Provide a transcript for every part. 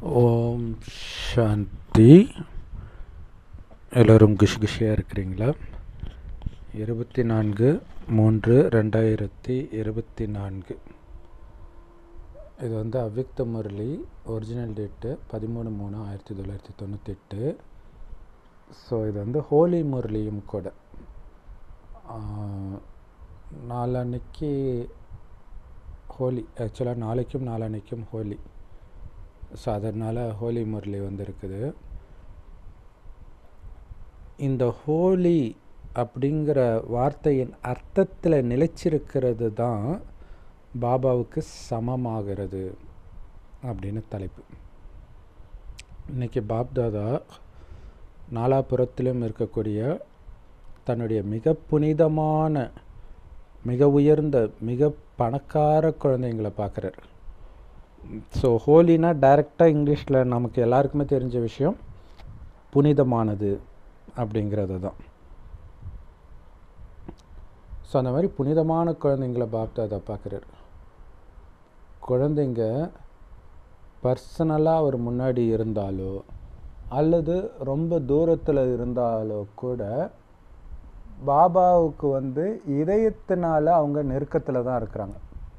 ஓம் சாந்தி எல்லோரும் குஷி குஷியாக இருக்கிறீங்களா இருபத்தி நான்கு மூன்று ரெண்டாயிரத்தி இருபத்தி நான்கு இது வந்து அவ்விக்த முரளி ஒரிஜினல் டேட்டு பதிமூணு மூணு ஆயிரத்தி தொள்ளாயிரத்தி தொண்ணூத்தெட்டு ஸோ இது வந்து ஹோலி முரளியும் கூட ஆஹ், நாளான்னைக்கு ஹோலி ஆக்சுவலாக நாளைக்கும் நாளான்னைக்கும் ஹோலி ஸோ அதனால் ஹோலி முரளி வந்திருக்குது இந்த ஹோலி அப்படிங்கிற வார்த்தையின் அர்த்தத்தில் நிலைச்சிருக்கிறது தான் பாபாவுக்கு சமமாகிறது அப்படின்னு தலைப்பு இன்னைக்கு பாப்தாதா நாலாபுரத்திலும் இருக்கக்கூடிய தன்னுடைய மிக புனிதமான மிக உயர்ந்த மிக பணக்கார குழந்தைங்களை பார்க்குறார் ஸோ ஹோலினா டைரெக்டாக இங்கிலீஷில் நமக்கு எல்லாருக்குமே தெரிஞ்ச விஷயம் புனிதமானது அப்படிங்கிறது தான் ஸோ அந்த மாதிரி புனிதமான குழந்தைங்கள பாப்தாதா பார்க்குறாரு குழந்தைங்க பர்சனலாக அவர் முன்னாடி இருந்தாலோ அல்லது ரொம்ப தூரத்தில் இருந்தாலோ கூட பாபாவுக்கு வந்து இதயத்தினால அவங்க நெருக்கத்தில் தான் இருக்கிறாங்க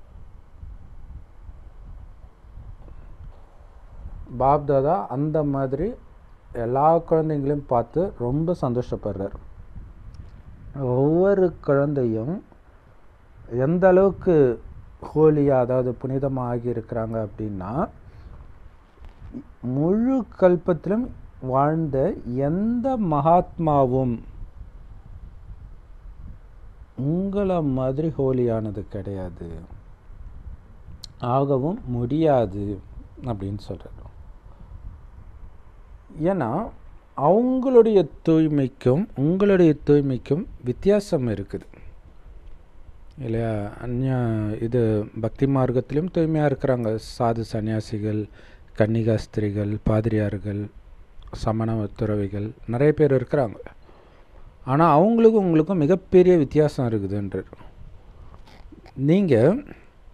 பாப்தாதா அந்த மாதிரி எல்லா குழந்தைங்களையும் பார்த்து ரொம்ப சந்தோஷப்படுறார் ஒவ்வொரு குழந்தையும் எந்த அளவுக்கு ஹோலியாக அதாவது புனிதமாக ஆகி இருக்கிறாங்க அப்படின்னா முழு கல்பத்திலும் வாழ்ந்த எந்த மகாத்மாவும் உங்களை மாதிரி ஹோலியானது கிடையாது ஆகவும் முடியாது அப்படின்னு சொல்கிறார் ஏன்னா அவங்களுடைய தூய்மைக்கும் உங்களுடைய தூய்மைக்கும் வித்தியாசம் இருக்குது இல்லையா அந்நிய இது பக்தி மார்க்கத்திலும் தூய்மையாக இருக்கிறாங்க சாது சன்னியாசிகள் கன்னிகாஸ்திரிகள் பாதிரியார்கள் சமண துறவிகள் நிறைய பேர் இருக்கிறாங்க ஆனால் அவங்களுக்கும் உங்களுக்கும் மிகப்பெரிய வித்தியாசம் இருக்குதுன்றார் நீங்கள்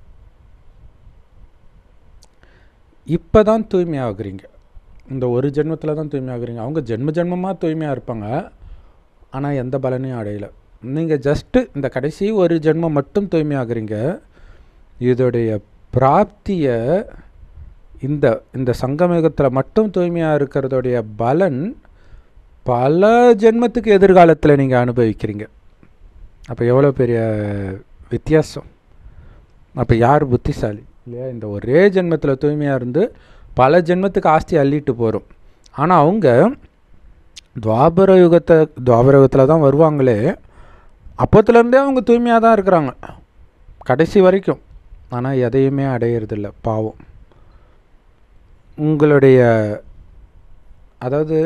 இப்போ தான் தூய்மையாகிறீங்க இந்த ஒரு ஜென்மத்தில் தான் தூய்மையாகிறீங்க அவங்க ஜென்ம ஜென்மமாக தூய்மையாக இருப்பாங்க ஆனால் எந்த பலனையும் அடையலை நீங்கள் ஜஸ்ட்டு இந்த கடைசி ஒரு ஜென்மம் மட்டும் தூய்மையாகிறீங்க இதோடைய பிராப்தியை இந்த இந்த சங்கமயுகத்தில் மட்டும் தூய்மையாக இருக்கிறதோடைய பலன் பல ஜென்மத்துக்கு எதிர்காலத்தில் நீங்கள் அனுபவிக்கிறீங்க அப்போ எவ்வளோ பெரிய வித்தியாசம் அப்போ யார் புத்திசாலி இல்லையா இந்த ஒரே ஜென்மத்தில் தூய்மையாக இருந்து பல ஜென்மத்துக்கு ஆஸ்தி அள்ளிட்டு போகிறோம் ஆனால் அவங்க துவாபர யுகத்தை துவாபர யுகத்தில் தான் வருவாங்களே அப்போத்துலேருந்தே அவங்க தூய்மையாக தான் இருக்கிறாங்க கடைசி வரைக்கும் ஆனால் எதையுமே அடையிறதில்ல பாவம் உங்களுடைய அதாவது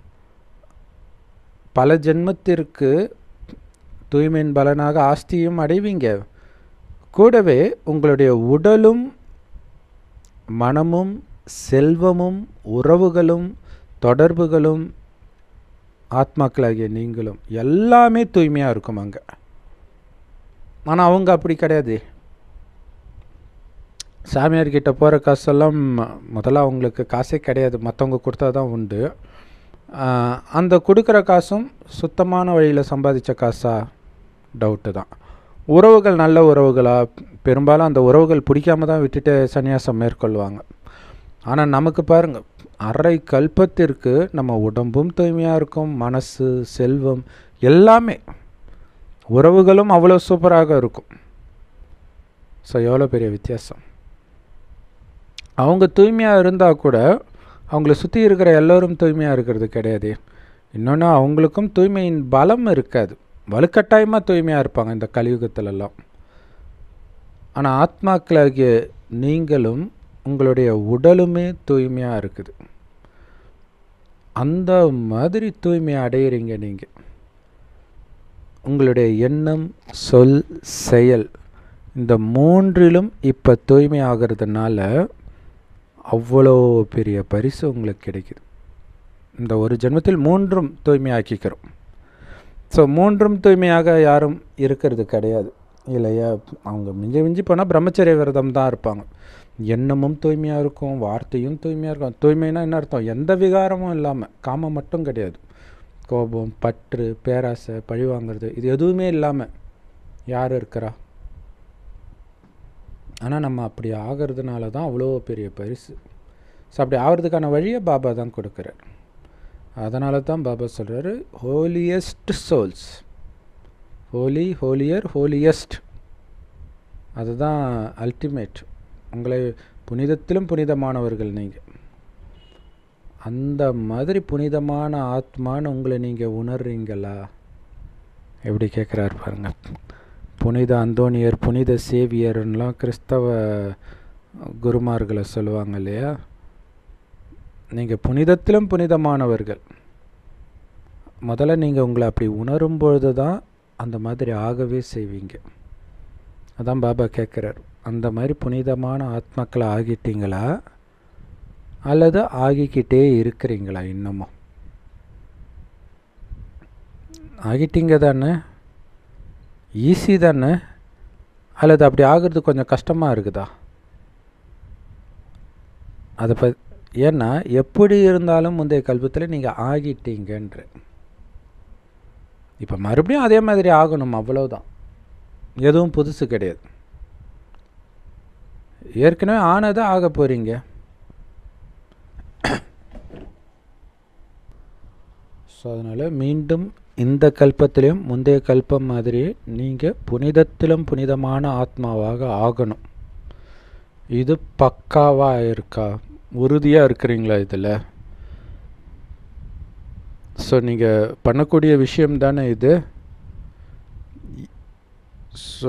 பல ஜென்மத்திற்கு தூய்மையின் பலனாக ஆஸ்தியும் அடைவீங்க கூடவே உங்களுடைய உடலும் மனமும் செல்வமும் உறவுகளும் தொடர்புகளும் ஆத்மாக்களாகிய நீங்களும் எல்லாமே தூய்மையாக இருக்கும் அங்கே ஆனால் அவங்க அப்படி கிடையாது சாமியார்கிட்ட போகிற காசெல்லாம் முதல்ல அவங்களுக்கு காசே கிடையாது மற்றவங்க கொடுத்தா தான் உண்டு ஆஹ் அந்த கொடுக்குற காசும் சுத்தமான வழியில் சம்பாதிச்ச காசா டவுட்டு தான் உறவுகள் நல்ல உறவுகளா பெரும்பாலும் அந்த உறவுகள் பிடிக்காம தான் விட்டுட்டு சன்னியாசம் மேற்கொள்வாங்க ஆனால் நமக்கு பாருங்க அரை கல்பத்திற்கு நம்ம உடம்பும் தூய்மையாக இருக்கும் மனசு செல்வம் எல்லாமே உறவுகளும் அவ்வளோ சூப்பராக இருக்கும் ஸோ எவ்வளோ பெரிய வித்தியாசம் அவங்க தூய்மையாக இருந்தால் கூட அவங்கள சுற்றி இருக்கிற எல்லோரும் தூய்மையாக இருக்கிறது கிடையாது இன்னொன்று அவங்களுக்கும் தூய்மையின் பலம் இருக்காது வலுக்கட்டாயமாக தூய்மையாக இருப்பாங்க இந்த கலியுகத்திலெல்லாம் ஆனால் ஆத்மாக்களாகிய நீங்களும் உங்களுடைய உடலுமே தூய்மையாக இருக்குது அந்த மாதிரி தூய்மையை அடையிறீங்க நீங்கள் உங்களுடைய எண்ணம் சொல் செயல் இந்த மூன்றிலும் இப்போ தூய்மை ஆகிறதுனால அவ்வளோ பெரிய பரிசு உங்களுக்கு கிடைக்குது இந்த ஒரு ஜென்மத்தில் மூன்றும் தூய்மையாக்கிக்கிறோம் ஸோ மூன்றும் தூய்மையாக யாரும் இருக்கிறது கிடையாது இல்லையா அவங்க மிஞ்சி மிஞ்சி போனால் பிரம்மச்சரிய விரதம் தான் இருப்பாங்க எண்ணமும் தூய்மையாக இருக்கும் வார்த்தையும் தூய்மையாக இருக்கும் தூய்மைனா என்ன அர்த்தம் எந்த விகாரமும் இல்லாமல் காமம் மட்டும் கிடையாது கோபம் பற்று பேராசை பழி வாங்குறது இது எதுவுமே இல்லாமல் யார் இருக்கிறா ஆனால் நம்ம அப்படி ஆகிறதுனால தான் அவ்வளோ பெரிய பரிசு ஸோ அப்படி ஆகிறதுக்கான வழியை பாபா தான் கொடுக்குறார் அதனால தான் பாபா சொல்கிறாரு holiest souls holy holier holiest அதுதான் அல்டிமேட் உங்களை புனிதத்திலும் புனிதமானவர்கள் நீங்கள் அந்த மாதிரி புனிதமான ஆத்மான்னு உங்களை நீங்கள் உணர்றீங்களா எப்படி கேட்குறாரு பாருங்க புனித அந்தோனியர் புனித சேவியர்லாம் கிறிஸ்தவ குருமார்களை சொல்லுவாங்க இல்லையா நீங்கள் புனிதத்திலும் புனிதமானவர்கள் முதல்ல நீங்கள் உங்களை அப்படி உணரும்பொழுது தான் அந்த மாதிரி ஆகவே செய்வீங்க அதான் பாபா கேட்குறார் அந்த மாதிரி புனிதமான ஆத்மாக்களை ஆகிட்டீங்களா அல்லது ஆகிக்கிட்டே இருக்கிறீங்களா இன்னமும் ஆகிட்டீங்க தானே ஈஸி தானே அல்லது அப்படி ஆகிறது கொஞ்சம் கஷ்டமாக இருக்குதா அதை ப ஏன்னா எப்படி இருந்தாலும் முந்தைய கல்வத்தில் நீங்கள் ஆகிட்டீங்கன்ற இப்போ மறுபடியும் அதே மாதிரி ஆகணும் அவ்வளவுதான் எதுவும் புதுசு கிடையாது ஏற்கனவே ஆனதை ஆக போகிறீங்க ஸோ அதனால் மீண்டும் இந்த கல்பத்திலையும் முந்தைய கல்பம் மாதிரி நீங்கள் புனிதத்திலும் புனிதமான ஆத்மாவாக ஆகணும் இது பக்காவாக இருக்கா உறுதியாக இருக்கிறீங்களா இதில் ஸோ நீங்கள் பண்ணக்கூடிய விஷயம் தானே இது ஸோ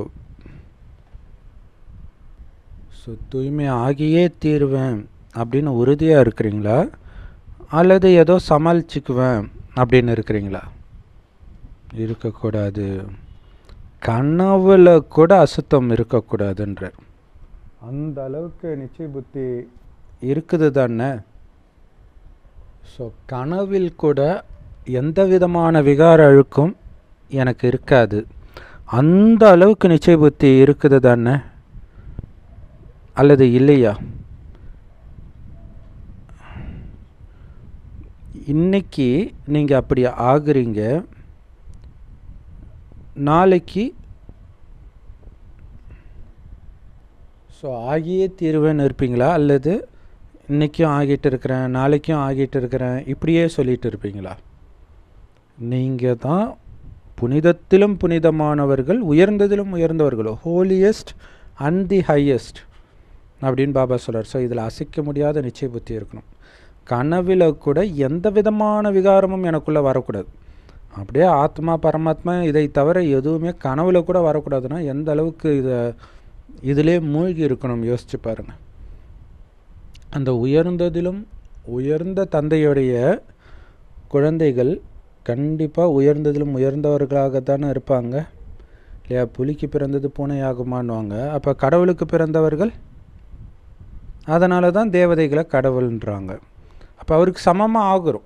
ஸோ தூய்மை ஆகியே தீருவேன் அப்படின்னு உறுதியாக இருக்கிறீங்களா அல்லது ஏதோ சமாளிச்சுக்குவேன் அப்படின்னு இருக்கிறீங்களா இருக்கக்கூடாது கனவுல கூட அசுத்தம் இருக்கக்கூடாதுன்றார் அந்த அளவுக்கு நிச்சய புத்தி இருக்குது தானே ஸோ கனவில் கூட எந்த விதமான விகார அழுக்கும் எனக்கு இருக்காது அந்த அளவுக்கு நிச்சய புத்தி இருக்குது தானே அல்லது இல்லையா இன்னைக்கு நீங்கள் அப்படி ஆகுறீங்க நாளைக்கு ஸோ ஆகியே தீருவேன்னு இருப்பீங்களா அல்லது இன்றைக்கும் ஆகிட்டு இருக்கிறேன் நாளைக்கும் ஆகிட்டு இருக்கிறேன் இப்படியே சொல்லிட்டு இருப்பீங்களா நீங்கள் தான் புனிதத்திலும் புனிதமானவர்கள் உயர்ந்ததிலும் உயர்ந்தவர்கள் ஹோலியஸ்ட் அண்ட் தி ஹையஸ்ட் அப்படின்னு பாபா சொல்கிறார் ஸோ இதில் அசைக்க முடியாத நிச்சய புத்தி இருக்கணும் கனவில் கூட எந்த விதமான விகாரமும் எனக்குள்ளே வரக்கூடாது அப்படியே ஆத்மா பரமாத்மா இதை தவிர எதுவுமே கனவுல கூட வரக்கூடாதுன்னா எந்த அளவுக்கு இதை இதிலே மூழ்கி இருக்கணும் யோசிச்சு பாருங்கள் அந்த உயர்ந்ததிலும் உயர்ந்த தந்தையுடைய குழந்தைகள் கண்டிப்பாக உயர்ந்ததிலும் உயர்ந்தவர்களாகத்தானே இருப்பாங்க இல்லையா புலிக்கு பிறந்தது பூனையாகுமான்வாங்க அப்போ கடவுளுக்கு பிறந்தவர்கள் அதனால தான் தேவதைகளை கடவுள்ன்றாங்க அப்போ அவருக்கு சமமாக ஆகுறோம்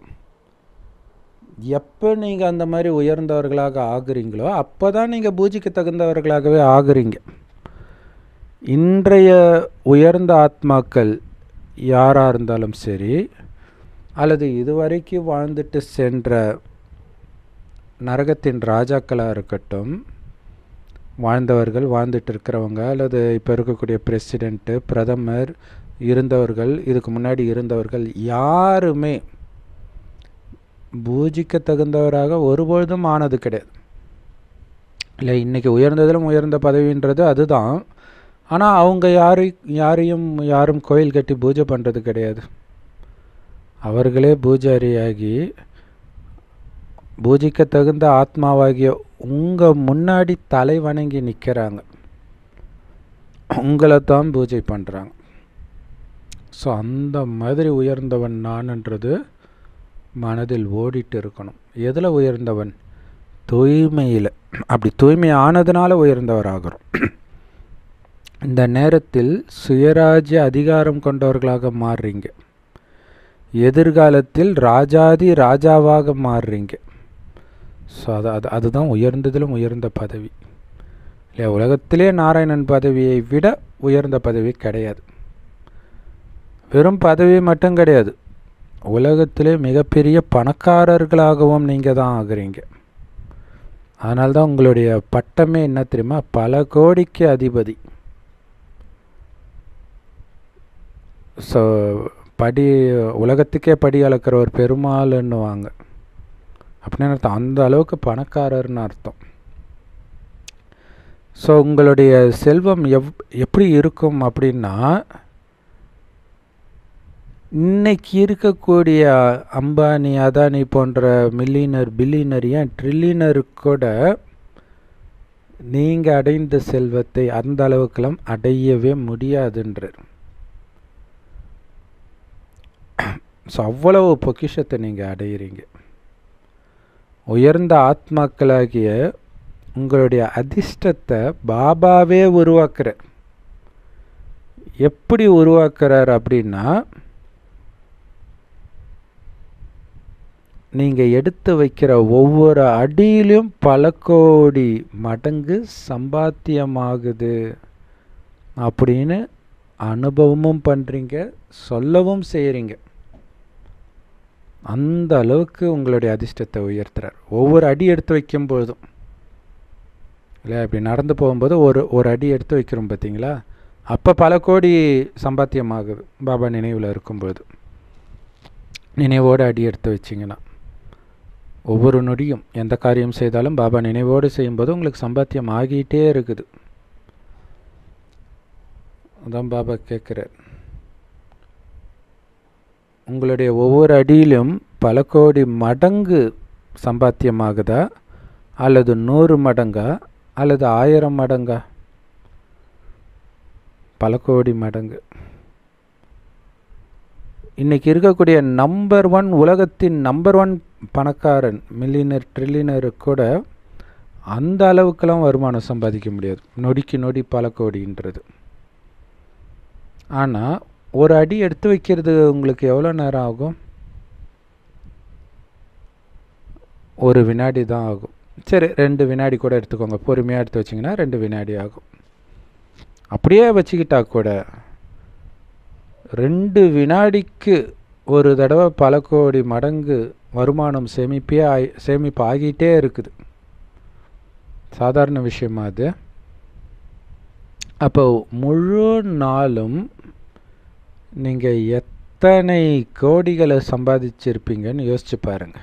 எப்போ நீங்கள் அந்த மாதிரி உயர்ந்தவர்களாக ஆகுறீங்களோ அப்போ தான் நீங்கள் பூஜைக்கு தகுந்தவர்களாகவே ஆகுறீங்க இன்றைய உயர்ந்த ஆத்மாக்கள் யாராக இருந்தாலும் சரி அல்லது இதுவரைக்கும் வாழ்ந்துட்டு சென்ற நரகத்தின் ராஜாக்களாக இருக்கட்டும் வாழ்ந்தவர்கள் வாழ்ந்துட்டு இருக்கிறவங்க அல்லது இப்போ இருக்கக்கூடிய பிரசிடெண்ட்டு பிரதமர் இருந்தவர்கள் இதுக்கு முன்னாடி இருந்தவர்கள் யாருமே பூஜிக்க தகுந்தவராக ஒருபொழுதும் ஆனது கிடையாது இல்லை இன்றைக்கி உயர்ந்ததிலும் உயர்ந்த பதவின்றது அதுதான் ஆனால் அவங்க யாரை யாரையும் யாரும் கோயில் கட்டி பூஜை பண்ணுறது கிடையாது அவர்களே பூஜாரியாகி பூஜிக்க தகுந்த ஆத்மாவாகிய உங்கள் முன்னாடி தலை வணங்கி நிற்கிறாங்க உங்களை தான் பூஜை பண்ணுறாங்க ஸோ அந்த மாதிரி உயர்ந்தவன் நான்ன்றது மனதில் ஓடிட்டு இருக்கணும் எதில் உயர்ந்தவன் தூய்மையில் அப்படி தூய்மை ஆனதுனால உயர்ந்தவர் ஆகிறோம் இந்த நேரத்தில் சுயராஜ்ய அதிகாரம் கொண்டவர்களாக மாறுறீங்க எதிர்காலத்தில் ராஜாதி ராஜாவாக மாறுறீங்க ஸோ அது அது அதுதான் உயர்ந்ததிலும் உயர்ந்த பதவி இல்லையா உலகத்திலே நாராயணன் பதவியை விட உயர்ந்த பதவி கிடையாது வெறும் பதவி மட்டும் கிடையாது உலகத்திலே மிகப்பெரிய பணக்காரர்களாகவும் நீங்கள் தான் ஆகுறீங்க அதனால தான் உங்களுடைய பட்டமே என்ன தெரியுமா பல கோடிக்கு அதிபதி ஸோ படி உலகத்துக்கே படி அளக்கிற ஒரு பெருமாள்ன்னுவாங்க அப்படின்னு அர்த்தம் அந்த அளவுக்கு பணக்காரர்னு அர்த்தம் ஸோ உங்களுடைய செல்வம் எவ் எப்படி இருக்கும் அப்படின்னா இன்னைக்கு இருக்கக்கூடிய அம்பானி அதானி போன்ற மில்லியனர் பில்லியனர் ஏன் ட்ரில்லியனர் கூட நீங்கள் அடைந்த செல்வத்தை அந்த அளவுக்கெல்லாம் அடையவே முடியாதுன்றார் ஸோ அவ்வளவு பொக்கிஷத்தை நீங்கள் அடையிறீங்க உயர்ந்த ஆத்மாக்களாகிய உங்களுடைய அதிர்ஷ்டத்தை பாபாவே உருவாக்குறார் எப்படி உருவாக்குறார் அப்படின்னா நீங்கள் எடுத்து வைக்கிற ஒவ்வொரு அடியிலும் பல கோடி மடங்கு சம்பாத்தியமாகுது அப்படின்னு அனுபவமும் பண்ணுறீங்க சொல்லவும் செய்கிறீங்க அந்த அளவுக்கு உங்களுடைய அதிர்ஷ்டத்தை உயர்த்துறார் ஒவ்வொரு அடி எடுத்து வைக்கும் போதும் இல்லை இப்படி நடந்து போகும்போது ஒரு ஒரு அடி எடுத்து வைக்கிறோம் பார்த்தீங்களா அப்போ பல கோடி சம்பாத்தியமாகுது பாபா நினைவில் இருக்கும்போது நினைவோடு அடி எடுத்து வச்சிங்கன்னா ஒவ்வொரு நொடியும் எந்த காரியம் செய்தாலும் பாபா நினைவோடு செய்யும்போது உங்களுக்கு சம்பாத்தியம் ஆகிட்டே இருக்குது அதான் பாபா கேட்குறார் உங்களுடைய ஒவ்வொரு அடியிலும் பல கோடி மடங்கு சம்பாத்தியமாகுதா அல்லது நூறு மடங்கா அல்லது ஆயிரம் மடங்கா பல கோடி மடங்கு இன்னைக்கு இருக்கக்கூடிய நம்பர் ஒன் உலகத்தின் நம்பர் ஒன் பணக்காரன் மில்லியனர் ட்ரில்லியனரு கூட அந்த அளவுக்கெல்லாம் வருமானம் சம்பாதிக்க முடியாது நொடிக்கு நொடி பல கோடின்றது ஆனால் ஒரு அடி எடுத்து வைக்கிறது உங்களுக்கு எவ்வளோ நேரம் ஆகும் ஒரு வினாடி தான் ஆகும் சரி ரெண்டு வினாடி கூட எடுத்துக்கோங்க பொறுமையாக எடுத்து வச்சிங்கன்னா ரெண்டு வினாடி ஆகும் அப்படியே வச்சுக்கிட்டா கூட ரெண்டு வினாடிக்கு ஒரு தடவை பல கோடி மடங்கு வருமானம் சேமிப்பே ஆகி சேமிப்பு ஆகிட்டே இருக்குது சாதாரண விஷயமா அது அப்போ முழு நாளும் நீங்கள் எத்தனை கோடிகளை சம்பாதிச்சிருப்பீங்கன்னு யோசிச்சு பாருங்க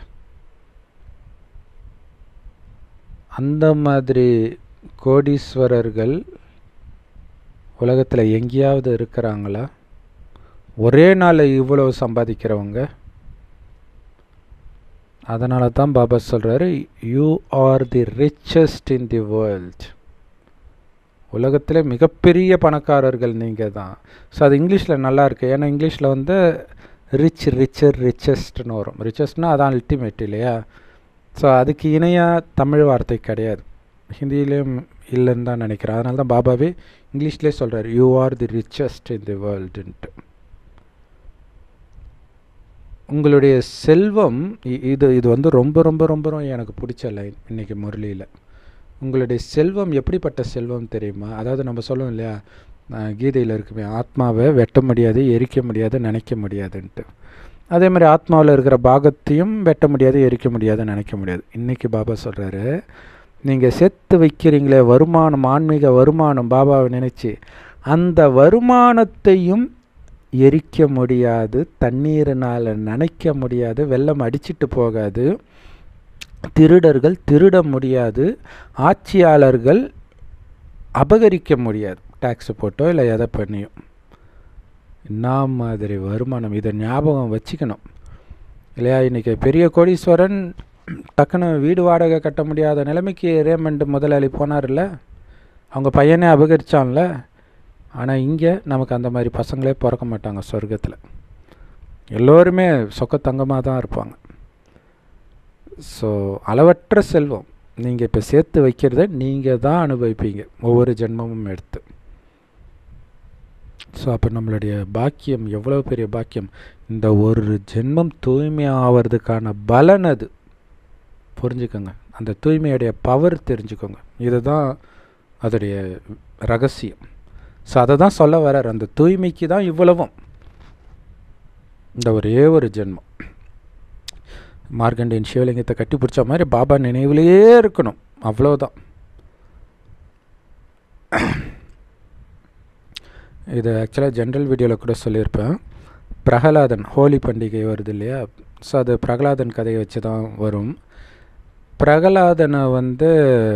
அந்த மாதிரி கோடீஸ்வரர்கள் உலகத்தில் எங்கேயாவது இருக்கிறாங்களா ஒரே நாளில் இவ்வளவு சம்பாதிக்கிறவங்க அதனால தான் பாபா சொல்கிறாரு you are the richest in the world உலகத்தில் மிகப்பெரிய பணக்காரர்கள் நீங்கள் தான் ஸோ அது இங்கிலீஷில் நல்லா இருக்குது ஏன்னா இங்கிலீஷில் வந்து ரிச் ரிச்சர் ரிச்சஸ்ட்னு வரும் ரிச்சஸ்ட்னா அதான் அல்டிமேட் இல்லையா ஸோ அதுக்கு இணையாக தமிழ் வார்த்தை கிடையாது ஹிந்தியிலேயும் இல்லைன்னு தான் நினைக்கிறேன் அதனால தான் பாபாவே இங்கிலீஷ்லேயே சொல்கிறார் you are the richest in the வேர்ல்டுன்ட்டு உங்களுடைய செல்வம் இது இது வந்து ரொம்ப ரொம்ப ரொம்ப எனக்கு பிடிச்ச லைன் இன்றைக்கி முரளியில் உங்களுடைய செல்வம் எப்படிப்பட்ட செல்வம் தெரியுமா அதாவது நம்ம சொல்லுவோம் இல்லையா கீதையில் இருக்குமே ஆத்மாவை வெட்ட முடியாது எரிக்க முடியாது நினைக்க முடியாதுன்ட்டு அதே மாதிரி ஆத்மாவில் இருக்கிற பாகத்தையும் வெட்ட முடியாது எரிக்க முடியாது நினைக்க முடியாது இன்றைக்கி பாபா சொல்கிறாரு நீங்கள் சேர்த்து வைக்கிறீங்களே வருமானம் ஆன்மீக வருமானம் பாபாவை நினச்சி அந்த வருமானத்தையும் எரிக்க முடியாது தண்ணீரினால் நனைக்க முடியாது வெள்ளம் அடிச்சிட்டு போகாது திருடர்கள் திருட முடியாது ஆட்சியாளர்கள் அபகரிக்க முடியாது டேக்ஸ் போட்டோ இல்லை எதை பண்ணியும் என்ன மாதிரி வருமானம் இதை ஞாபகம் வச்சுக்கணும் இல்லையா இன்றைக்கி பெரிய கோடீஸ்வரன் டக்குன்னு வீடு வாடகை கட்ட முடியாத நிலைமைக்கு ரேமண்ட் முதலாளி போனார்ல அவங்க பையனே அபகரித்தான்ல ஆனால் இங்கே நமக்கு அந்த மாதிரி பசங்களே பிறக்க மாட்டாங்க சொர்க்கத்தில் எல்லோருமே சொக்க தங்கமாக தான் இருப்பாங்க ஸோ அளவற்ற செல்வம் நீங்கள் இப்போ சேர்த்து வைக்கிறத நீங்கள் தான் அனுபவிப்பீங்க ஒவ்வொரு ஜென்மமும் எடுத்து ஸோ அப்போ நம்மளுடைய பாக்கியம் எவ்வளோ பெரிய பாக்கியம் இந்த ஒரு ஜென்மம் தூய்மை ஆகிறதுக்கான பலன் அது புரிஞ்சுக்கோங்க அந்த தூய்மையுடைய பவர் தெரிஞ்சுக்கோங்க இதை தான் அதோடைய ரகசியம் ஸோ அதை தான் சொல்ல வர்றார் அந்த தூய்மைக்கு தான் இவ்வளவும் இந்த ஒரே ஒரு ஜென்மம் மார்கண்டியன் சிவலிங்கத்தை கட்டி பிடிச்ச மாதிரி பாபா நினைவிலேயே இருக்கணும் அவ்வளோதான் இது ஆக்சுவலாக ஜென்ரல் வீடியோவில் கூட சொல்லியிருப்பேன் பிரகலாதன் ஹோலி பண்டிகை வருது இல்லையா ஸோ அது பிரகலாதன் கதையை வச்சு தான் வரும் பிரகலாதனை வந்து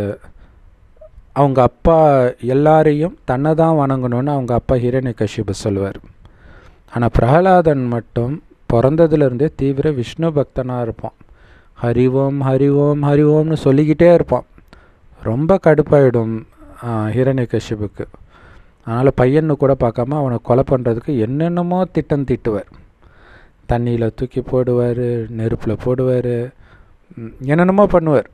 அவங்க அப்பா எல்லாரையும் தன்னை தான் வணங்கணும்னு அவங்க அப்பா ஹிரண்யகஷிபு சொல்லுவார் ஆனால் பிரகலாதன் மட்டும் பிறந்ததுலேருந்தே தீவிர விஷ்ணு பக்தனாக இருப்பான் ஹரிவோம் ஹரிவோம் ஹரிவோம்னு சொல்லிக்கிட்டே இருப்பான் ரொம்ப கடுப்பாயிடும் ஹிரண்யகஷிபுக்கு அதனால் பையன்னு கூட பார்க்காம அவனை கொலை பண்ணுறதுக்கு என்னென்னமோ திட்டம் திட்டுவார் தண்ணியில் தூக்கி போடுவார் நெருப்பில் போடுவார் என்னென்னமோ பண்ணுவார்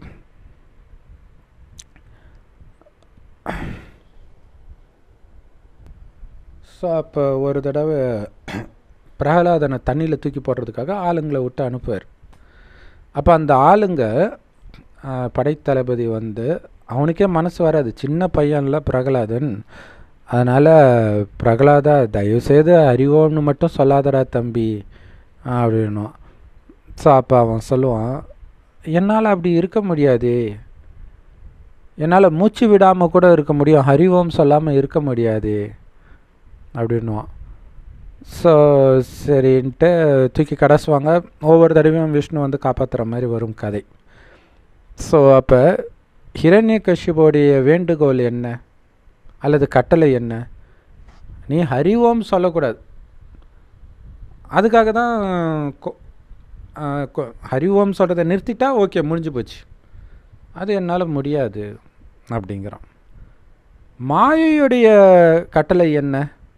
ஸோ அப்போ ஒரு தடவை பிரகலாதனை தண்ணியில் தூக்கி போடுறதுக்காக ஆளுங்களை விட்டு அனுப்புவார் அப்போ அந்த ஆளுங்க படைத்தளபதி வந்து அவனுக்கே மனசு வராது சின்ன பையன்ல பிரகலாதன் அதனால் பிரகலாதா தயவுசெய்து அறிவோம்னு மட்டும் சொல்லாதடா தம்பி அப்படின்னும் ஸோ அப்போ அவன் சொல்லுவான் என்னால் அப்படி இருக்க முடியாது என்னால் மூச்சு விடாமல் கூட இருக்க முடியும் ஹரிவோம் சொல்லாமல் இருக்க முடியாது அப்படின்னுவான் ஸோ சரின்ட்டு தூக்கி கடைசுவாங்க ஒவ்வொரு தடவையும் விஷ்ணு வந்து காப்பாற்றுற மாதிரி வரும் கதை ஸோ அப்போ ஹிரண்ய கஷ்யபோடைய வேண்டுகோள் என்ன அல்லது கட்டளை என்ன நீ ஹரிவோம் சொல்லக்கூடாது அதுக்காக தான் ஹரிவோம் சொல்கிறத நிறுத்திட்டா ஓகே முடிஞ்சு போச்சு அது என்னால் முடியாது அப்படிங்கிறான் மாயையுடைய கட்டளை என்ன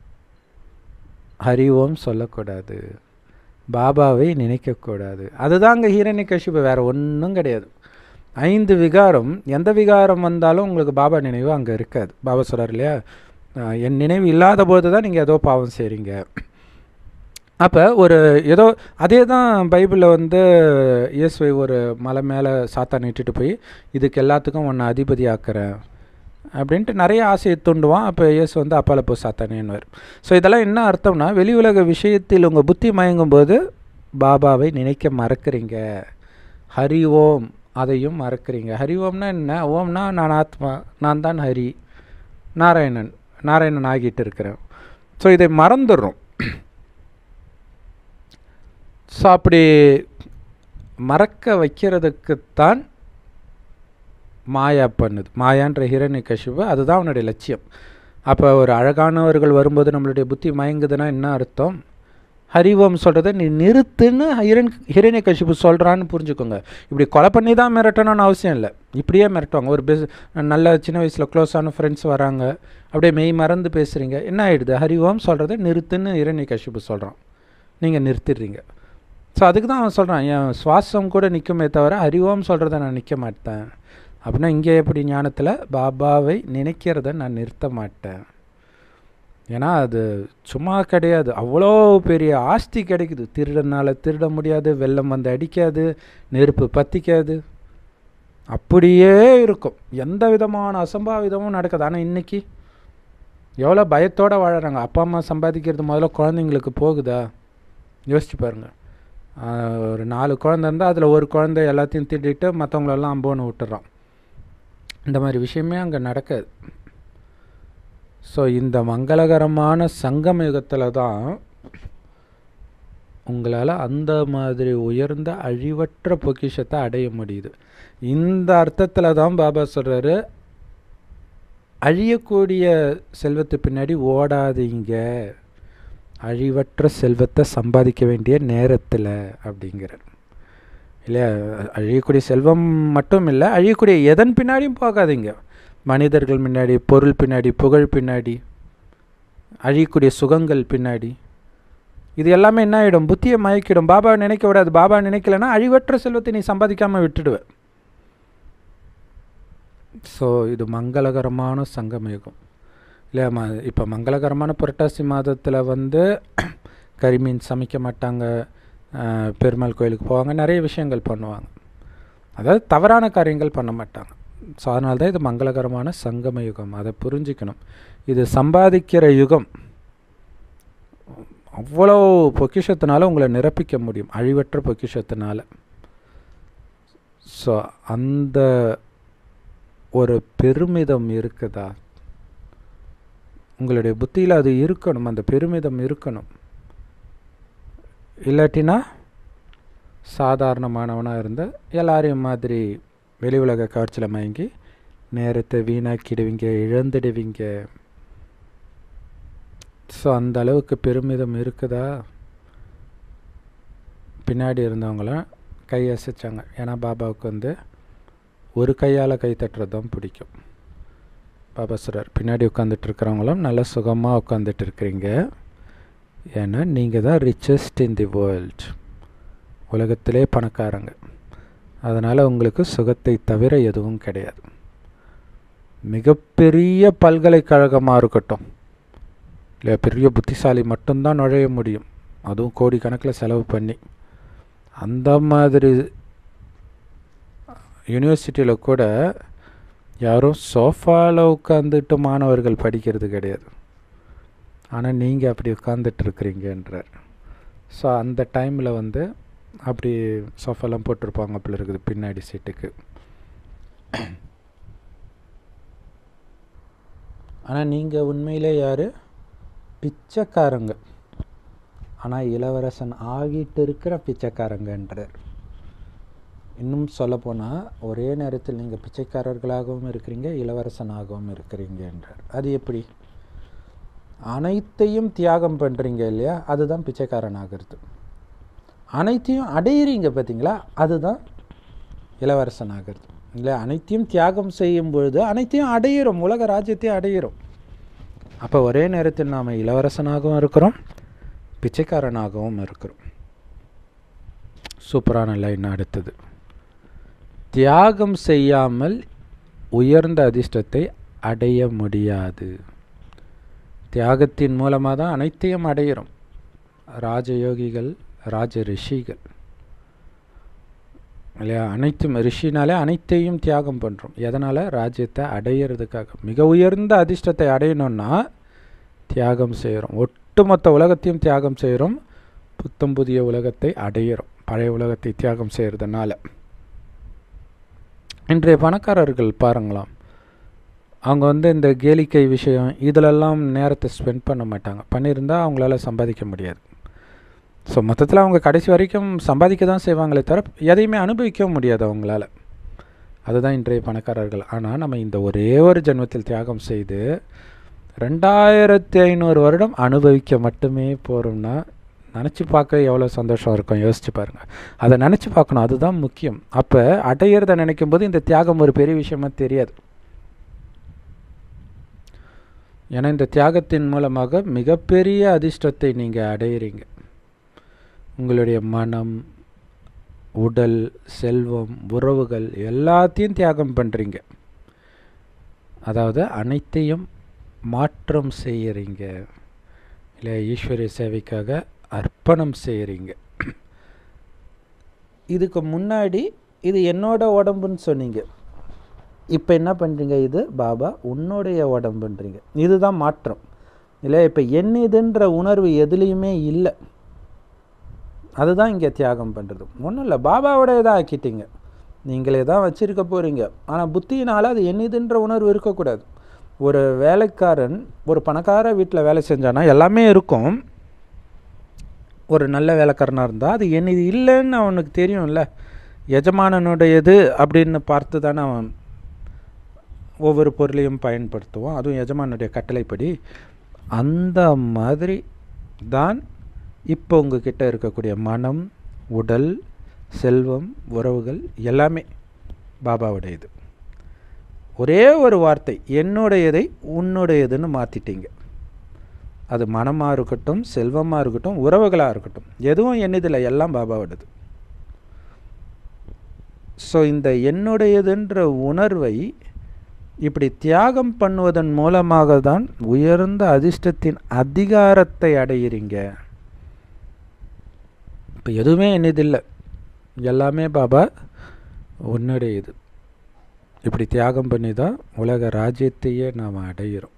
ஹரிவோம் சொல்லக்கூடாது பாபாவை நினைக்கக்கூடாது அதுதான் அங்கே ஹீரண்ய கஷிப்பு வேறு ஒன்றும் கிடையாது ஐந்து விகாரம் எந்த விகாரம் வந்தாலும் உங்களுக்கு பாபா நினைவு அங்கே இருக்காது பாபா சொல்கிறார் இல்லையா என் நினைவு இல்லாத போது தான் நீங்கள் ஏதோ பாவம் செய்கிறீங்க அப்போ ஒரு ஏதோ அதே தான் பைபிளில் வந்து இயேசுவை ஒரு மலை மேலே சாத்தான் இட்டுட்டு போய் இதுக்கு எல்லாத்துக்கும் ஒன்று அதிபதி ஆக்குறேன் அப்படின்ட்டு நிறைய ஆசையை தூண்டுவான் அப்போ இயேசு வந்து அப்பால போ சாத்தானேன்னுவார் ஸோ இதெல்லாம் என்ன அர்த்தம்னா வெளி உலக விஷயத்தில் உங்கள் புத்தி மயங்கும் போது பாபாவை நினைக்க மறக்கிறீங்க ஹரி ஓம் அதையும் மறக்கிறீங்க ஹரி ஓம்னா என்ன ஓம்னா நான் ஆத்மா நான் தான் ஹரி நாராயணன் நாராயணன் ஆகிட்டு இருக்கிறேன் ஸோ இதை மறந்துடுறோம் ஸோ அப்படி மறக்க வைக்கிறதுக்குத்தான் மாயா பண்ணுது மாயான்ற ஹிரண்ய கஷிபு அதுதான் அவனுடைய லட்சியம் அப்போ ஒரு அழகானவர்கள் வரும்போது நம்மளுடைய புத்தி மயங்குதுன்னா என்ன அர்த்தம் ஹரிவோம் சொல்கிறத நீ நிறுத்துன்னு ஹிரண் ஹிரண்ய கஷிப்பு சொல்கிறான்னு புரிஞ்சுக்கோங்க இப்படி கொலை பண்ணி தான் மிரட்டணும்னு அவசியம் இல்லை இப்படியே மிரட்டுவாங்க ஒரு பெஸ் நல்ல சின்ன வயசில் க்ளோஸான ஃப்ரெண்ட்ஸ் வராங்க அப்படியே மெய் மறந்து பேசுகிறீங்க என்ன ஆகிடுது ஹரிவோம் சொல்கிறத நிறுத்துன்னு ஹிரண்ய கஷிப்பு சொல்கிறான் நீங்கள் நிறுத்திடுறீங்க ஸோ அதுக்கு தான் அவன் சொல்கிறான் என் சுவாசம் கூட நிற்குமே தவிர ஹரிவோம் சொல்கிறத நான் நிற்க மாட்டேன் அப்படின்னா இங்கே எப்படி ஞானத்தில் பாபாவை நினைக்கிறத நான் நிறுத்த மாட்டேன் ஏன்னா அது சும்மா கிடையாது அவ்வளோ பெரிய ஆஸ்தி கிடைக்குது திருடனால திருட முடியாது வெள்ளம் வந்து அடிக்காது நெருப்பு பற்றிக்காது அப்படியே இருக்கும் எந்த விதமான அசம்பாவிதமும் நடக்குது ஆனால் இன்றைக்கி எவ்வளோ பயத்தோடு வாழறாங்க அப்பா அம்மா சம்பாதிக்கிறது முதல்ல குழந்தைங்களுக்கு போகுதா யோசிச்சு பாருங்கள் ஒரு நாலு குழந்தை இருந்தால் அதில் ஒரு குழந்தை எல்லாத்தையும் திட்டிட்டு மற்றவங்களெல்லாம் அம்போன்னு விட்டுறான் இந்த மாதிரி விஷயமே அங்கே நடக்காது ஸோ இந்த மங்களகரமான சங்கம யுகத்தில் தான் உங்களால் அந்த மாதிரி உயர்ந்த அழிவற்ற பொக்கிஷத்தை அடைய முடியுது இந்த அர்த்தத்தில் தான் பாபா சொல்கிறாரு அழியக்கூடிய செல்வத்து பின்னாடி ஓடாதீங்க அழிவற்ற செல்வத்தை சம்பாதிக்க வேண்டிய நேரத்தில் அப்படிங்கிறார் இல்லையா அழியக்கூடிய செல்வம் மட்டும் இல்லை அழியக்கூடிய எதன் பின்னாடியும் போகாதீங்க மனிதர்கள் பின்னாடி பொருள் பின்னாடி புகழ் பின்னாடி அழியக்கூடிய சுகங்கள் பின்னாடி இது எல்லாமே என்ன ஆகிடும் புத்தியை மயக்கிடும் பாபா நினைக்க விடாது பாபா நினைக்கலன்னா அழிவற்ற செல்வத்தை நீ சம்பாதிக்காமல் விட்டுடுவ ஸோ இது மங்களகரமான சங்கமயுகம் இல்லையா ம இப்போ மங்களகரமான புரட்டாசி மாதத்தில் வந்து கரிமீன் சமைக்க மாட்டாங்க பெருமாள் கோயிலுக்கு போவாங்க நிறைய விஷயங்கள் பண்ணுவாங்க அதாவது தவறான காரியங்கள் பண்ண மாட்டாங்க ஸோ அதனால தான் இது மங்களகரமான சங்கம யுகம் அதை புரிஞ்சுக்கணும் இது சம்பாதிக்கிற யுகம் அவ்வளோ பொக்கிஷத்தினால உங்களை நிரப்பிக்க முடியும் அழிவற்ற பொக்கிஷத்தினால ஸோ அந்த ஒரு பெருமிதம் இருக்குதா உங்களுடைய புத்தியில் அது இருக்கணும் அந்த பெருமிதம் இருக்கணும் இல்லாட்டினா சாதாரணமானவனாக இருந்த எல்லாரையும் மாதிரி வெளி உலக காட்சியில் மயங்கி நேரத்தை வீணாக்கிடுவீங்க இழந்துடுவீங்க ஸோ அந்த அளவுக்கு பெருமிதம் இருக்குதா பின்னாடி இருந்தவங்களாம் கை அசைச்சாங்க ஏன்னா பாபாவுக்கு வந்து ஒரு கையால் கை தட்டுறது தான் பிடிக்கும் பாபா சொல்கிறார் பின்னாடி உட்காந்துட்டு இருக்கிறவங்களும் நல்லா சுகமாக உட்காந்துட்டு இருக்கிறீங்க ஏன்னா நீங்கள் தான் ரிச்சஸ்ட் இன் தி வேர்ல்ட் உலகத்திலே பணக்காரங்க அதனால் உங்களுக்கு சுகத்தை தவிர எதுவும் கிடையாது மிகப்பெரிய பல்கலைக்கழகமாக இருக்கட்டும் இல்லை பெரிய புத்திசாலி மட்டும்தான் நுழைய முடியும் அதுவும் கோடிக்கணக்கில் செலவு பண்ணி அந்த மாதிரி யூனிவர்சிட்டியில் கூட யாரும் சோஃபாவில் உட்காந்துட்டு மாணவர்கள் படிக்கிறது கிடையாது ஆனால் நீங்கள் அப்படி உட்காந்துட்டு இருக்கிறீங்கன்றார் ஸோ அந்த டைமில் வந்து அப்படி சோஃபாலாம் போட்டிருப்பாங்க அப்படி இருக்குது பின்னாடி சீட்டுக்கு ஆனால் நீங்கள் உண்மையிலே யார் பிச்சைக்காரங்க ஆனால் இளவரசன் ஆகிட்டு இருக்கிற பிச்சைக்காரங்கன்றார் இன்னும் சொல்லப்போனால் ஒரே நேரத்தில் நீங்கள் பிச்சைக்காரர்களாகவும் இருக்கிறீங்க இளவரசனாகவும் இருக்கிறீங்க என்றார் அது எப்படி அனைத்தையும் தியாகம் பண்ணுறீங்க இல்லையா அதுதான் பிச்சைக்காரன் ஆகிறது அனைத்தையும் அடையிறீங்க பார்த்தீங்களா அதுதான் இளவரசன் ஆகிறது இல்லை அனைத்தையும் தியாகம் செய்யும் பொழுது அனைத்தையும் அடையிறோம் உலக ராஜ்யத்தையும் அடையிறோம் அப்போ ஒரே நேரத்தில் நாம் இளவரசனாகவும் இருக்கிறோம் பிச்சைக்காரனாகவும் இருக்கிறோம் சூப்பரான லைன் அடுத்தது தியாகம் செய்யாமல் உயர்ந்த அதிர்ஷ்டத்தை அடைய முடியாது தியாகத்தின் மூலமாக தான் அனைத்தையும் அடையிறோம் ராஜயோகிகள் ராஜ ரிஷிகள் இல்லையா அனைத்தும் ரிஷினாலே அனைத்தையும் தியாகம் பண்ணுறோம் எதனால் ராஜ்யத்தை அடையிறதுக்காக மிக உயர்ந்த அதிர்ஷ்டத்தை அடையணும்னா தியாகம் செய்கிறோம் ஒட்டுமொத்த உலகத்தையும் தியாகம் செய்கிறோம் புத்தம் புதிய உலகத்தை அடையிறோம் பழைய உலகத்தை தியாகம் செய்கிறதுனால இன்றைய பணக்காரர்கள் பாருங்களாம் அவங்க வந்து இந்த கேளிக்கை விஷயம் இதிலெல்லாம் நேரத்தை ஸ்பெண்ட் பண்ண மாட்டாங்க பண்ணியிருந்தால் அவங்களால சம்பாதிக்க முடியாது ஸோ மொத்தத்தில் அவங்க கடைசி வரைக்கும் சம்பாதிக்க தான் செய்வாங்களே தவிர எதையுமே அனுபவிக்க முடியாது அவங்களால அதுதான் இன்றைய பணக்காரர்கள் ஆனால் நம்ம இந்த ஒரே ஒரு ஜென்மத்தில் தியாகம் செய்து ரெண்டாயிரத்தி ஐநூறு வருடம் அனுபவிக்க மட்டுமே போகிறோம்னா நினச்சி பார்க்க எவ்வளோ சந்தோஷம் இருக்கும் யோசிச்சு பாருங்கள் அதை நினச்சி பார்க்கணும் அதுதான் முக்கியம் அப்போ அடையிறத நினைக்கும் போது இந்த தியாகம் ஒரு பெரிய விஷயமா தெரியாது ஏன்னா இந்த தியாகத்தின் மூலமாக மிகப்பெரிய அதிர்ஷ்டத்தை நீங்கள் அடையிறீங்க உங்களுடைய மனம் உடல் செல்வம் உறவுகள் எல்லாத்தையும் தியாகம் பண்ணுறீங்க அதாவது அனைத்தையும் மாற்றம் செய்கிறீங்க இல்லை ஈஸ்வரிய சேவைக்காக அர்ப்பணம் செய்கிறீங்க இதுக்கு முன்னாடி இது என்னோட உடம்புன்னு சொன்னீங்க இப்போ என்ன பண்ணுறீங்க இது பாபா உன்னுடைய உடம்புன்றீங்க இதுதான் மாற்றம் இல்லை இப்போ என்ன இதுன்ற உணர்வு எதுலேயுமே இல்லை அதுதான் இங்கே தியாகம் பண்ணுறது ஒன்றும் இல்லை பாபாவோட இதாக ஆக்கிட்டீங்க நீங்களே தான் வச்சுருக்க போகிறீங்க ஆனால் புத்தியினால் அது என்னதுன்ற உணர்வு இருக்கக்கூடாது ஒரு வேலைக்காரன் ஒரு பணக்கார வீட்டில் வேலை செஞ்சானா எல்லாமே இருக்கும் ஒரு நல்ல வேலைக்காரனாக இருந்தால் அது என்னது இல்லைன்னு அவனுக்கு தெரியும்ல எஜமானனுடையது அப்படின்னு பார்த்து தானே அவன் ஒவ்வொரு பொருளையும் பயன்படுத்துவோம் அதுவும் எஜமானுடைய கட்டளைப்படி அந்த மாதிரி தான் இப்போ உங்ககிட்ட இருக்கக்கூடிய மனம் உடல் செல்வம் உறவுகள் எல்லாமே பாபாவுடையது ஒரே ஒரு வார்த்தை என்னுடையதை உன்னுடையதுன்னு மாற்றிட்டீங்க அது மனமாக இருக்கட்டும் செல்வமாக இருக்கட்டும் உறவுகளாக இருக்கட்டும் எதுவும் என்னதில்லை எல்லாம் பாபாவோடது ஸோ இந்த என்னுடையதுன்ற உணர்வை இப்படி தியாகம் பண்ணுவதன் மூலமாக தான் உயர்ந்த அதிர்ஷ்டத்தின் அதிகாரத்தை அடையிறீங்க இப்போ எதுவுமே என்னதில்லை எல்லாமே பாபா உன்னுடையது இப்படி தியாகம் பண்ணி தான் உலக ராஜ்யத்தையே நாம் அடையிறோம்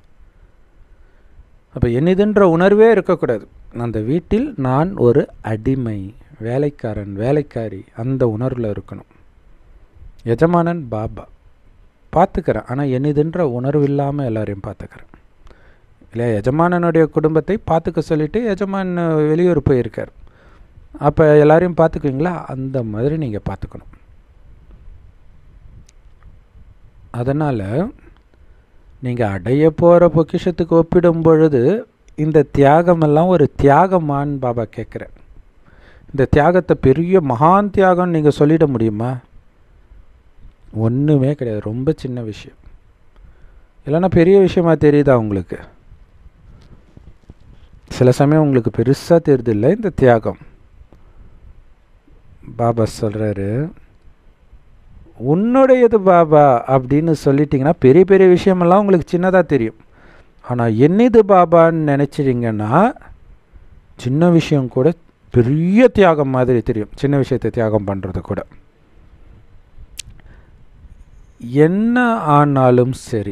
அப்போ என்னதுன்ற உணர்வே இருக்கக்கூடாது அந்த வீட்டில் நான் ஒரு அடிமை வேலைக்காரன் வேலைக்காரி அந்த உணர்வில் இருக்கணும் எஜமானன் பாபா பார்த்துக்கிறேன் ஆனால் என்னதுன்ற உணர்வு இல்லாமல் எல்லாரையும் பார்த்துக்கிறேன் இல்லை எஜமானனுடைய குடும்பத்தை பார்த்துக்க சொல்லிட்டு எஜமான் வெளியூர் போயிருக்கார் அப்போ எல்லாரையும் பார்த்துக்குவீங்களா அந்த மாதிரி நீங்கள் பார்த்துக்கணும் அதனால் நீங்கள் அடைய போகிற பொக்கிஷத்துக்கு ஒப்பிடும் பொழுது இந்த தியாகமெல்லாம் ஒரு தியாகமான்னு பாபா கேட்குறேன் இந்த தியாகத்தை பெரிய மகான் தியாகம்னு நீங்கள் சொல்லிட முடியுமா ஒன்றுமே கிடையாது ரொம்ப சின்ன விஷயம் இல்லைன்னா பெரிய விஷயமா தெரியுதா உங்களுக்கு சில சமயம் உங்களுக்கு பெருசாக தெரியுது இல்லை இந்த தியாகம் பாபா சொல்கிறாரு உன்னுடையது பாபா அப்படின்னு சொல்லிட்டிங்கன்னா பெரிய பெரிய விஷயமெல்லாம் உங்களுக்கு சின்னதாக தெரியும் ஆனால் என்னது பாபான்னு நினச்சிட்டிங்கன்னா சின்ன விஷயம் கூட பெரிய தியாகம் மாதிரி தெரியும் சின்ன விஷயத்தை தியாகம் பண்ணுறது கூட என்ன ஆனாலும் சரி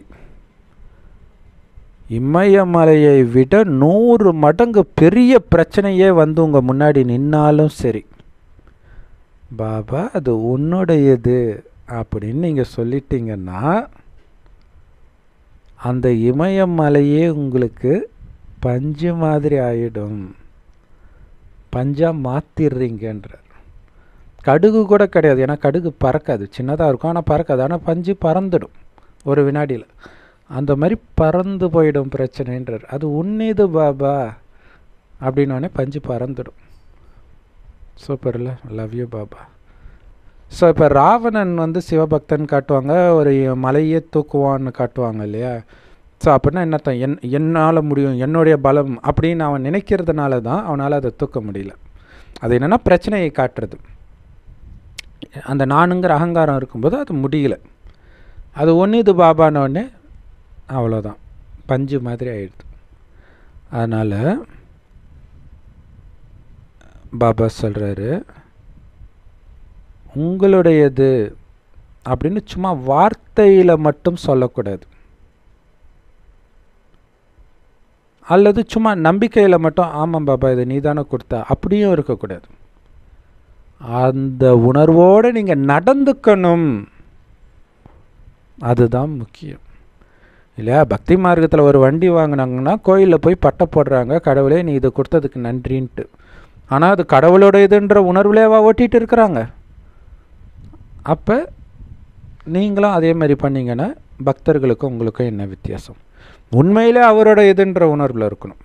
இமயமலையை விட நூறு மடங்கு பெரிய பிரச்சனையே வந்து உங்கள் முன்னாடி நின்னாலும் சரி பாபா அது உன்னுடையது அப்படின்னு நீங்கள் சொல்லிட்டீங்கன்னா அந்த இமயமலையே உங்களுக்கு பஞ்சு மாதிரி ஆயிடும் பஞ்சா மாற்றிடுறீங்கன்றார் கடுகு கூட கிடையாது ஏன்னா கடுகு பறக்காது சின்னதாக இருக்கும் ஆனால் பறக்காது ஆனால் பஞ்சு பறந்துடும் ஒரு வினாடியில் அந்த மாதிரி பறந்து போயிடும் பிரச்சனைன்றார் அது உன்னிது பாபா அப்படின்னோடனே பஞ்சு பறந்துடும் சூப்பர்ல லவ் யூ பாபா ஸோ இப்போ ராவணன் வந்து சிவபக்தன் காட்டுவாங்க ஒரு மலையே தூக்குவான்னு காட்டுவாங்க இல்லையா ஸோ அப்படின்னா என்னத்தான் என் என்னால் முடியும் என்னுடைய பலம் அப்படின்னு அவன் நினைக்கிறதுனால தான் அவனால் அதை தூக்க முடியல அது என்னென்னா பிரச்சனையை காட்டுறது அந்த நானுங்கிற அகங்காரம் இருக்கும்போது அது முடியல அது ஒன்று இது பாபானோடனே அவ்வளோதான் பஞ்சு மாதிரி ஆயிடுது அதனால் பாபா சொல்கிறாரு உங்களுடையது அப்படின்னு சும்மா வார்த்தையில் மட்டும் சொல்லக்கூடாது அல்லது சும்மா நம்பிக்கையில் மட்டும் ஆமாம் பாபா இதை நீ தானே கொடுத்தா அப்படியும் இருக்கக்கூடாது அந்த உணர்வோடு நீங்கள் நடந்துக்கணும் அதுதான் முக்கியம் இல்லையா பக்தி மார்க்கத்தில் ஒரு வண்டி வாங்கினாங்கன்னா கோயிலில் போய் பட்டை போடுறாங்க கடவுளே நீ இதை கொடுத்ததுக்கு நன்றின்ட்டு ஆனால் அது கடவுளோட இதுன்ற உணர்வுலேவா ஓட்டிகிட்டு இருக்கிறாங்க அப்போ நீங்களும் அதே மாதிரி பண்ணிங்கன்னா பக்தர்களுக்கும் உங்களுக்கும் என்ன வித்தியாசம் உண்மையிலே அவரோட இதுன்ற உணர்வில் இருக்கணும்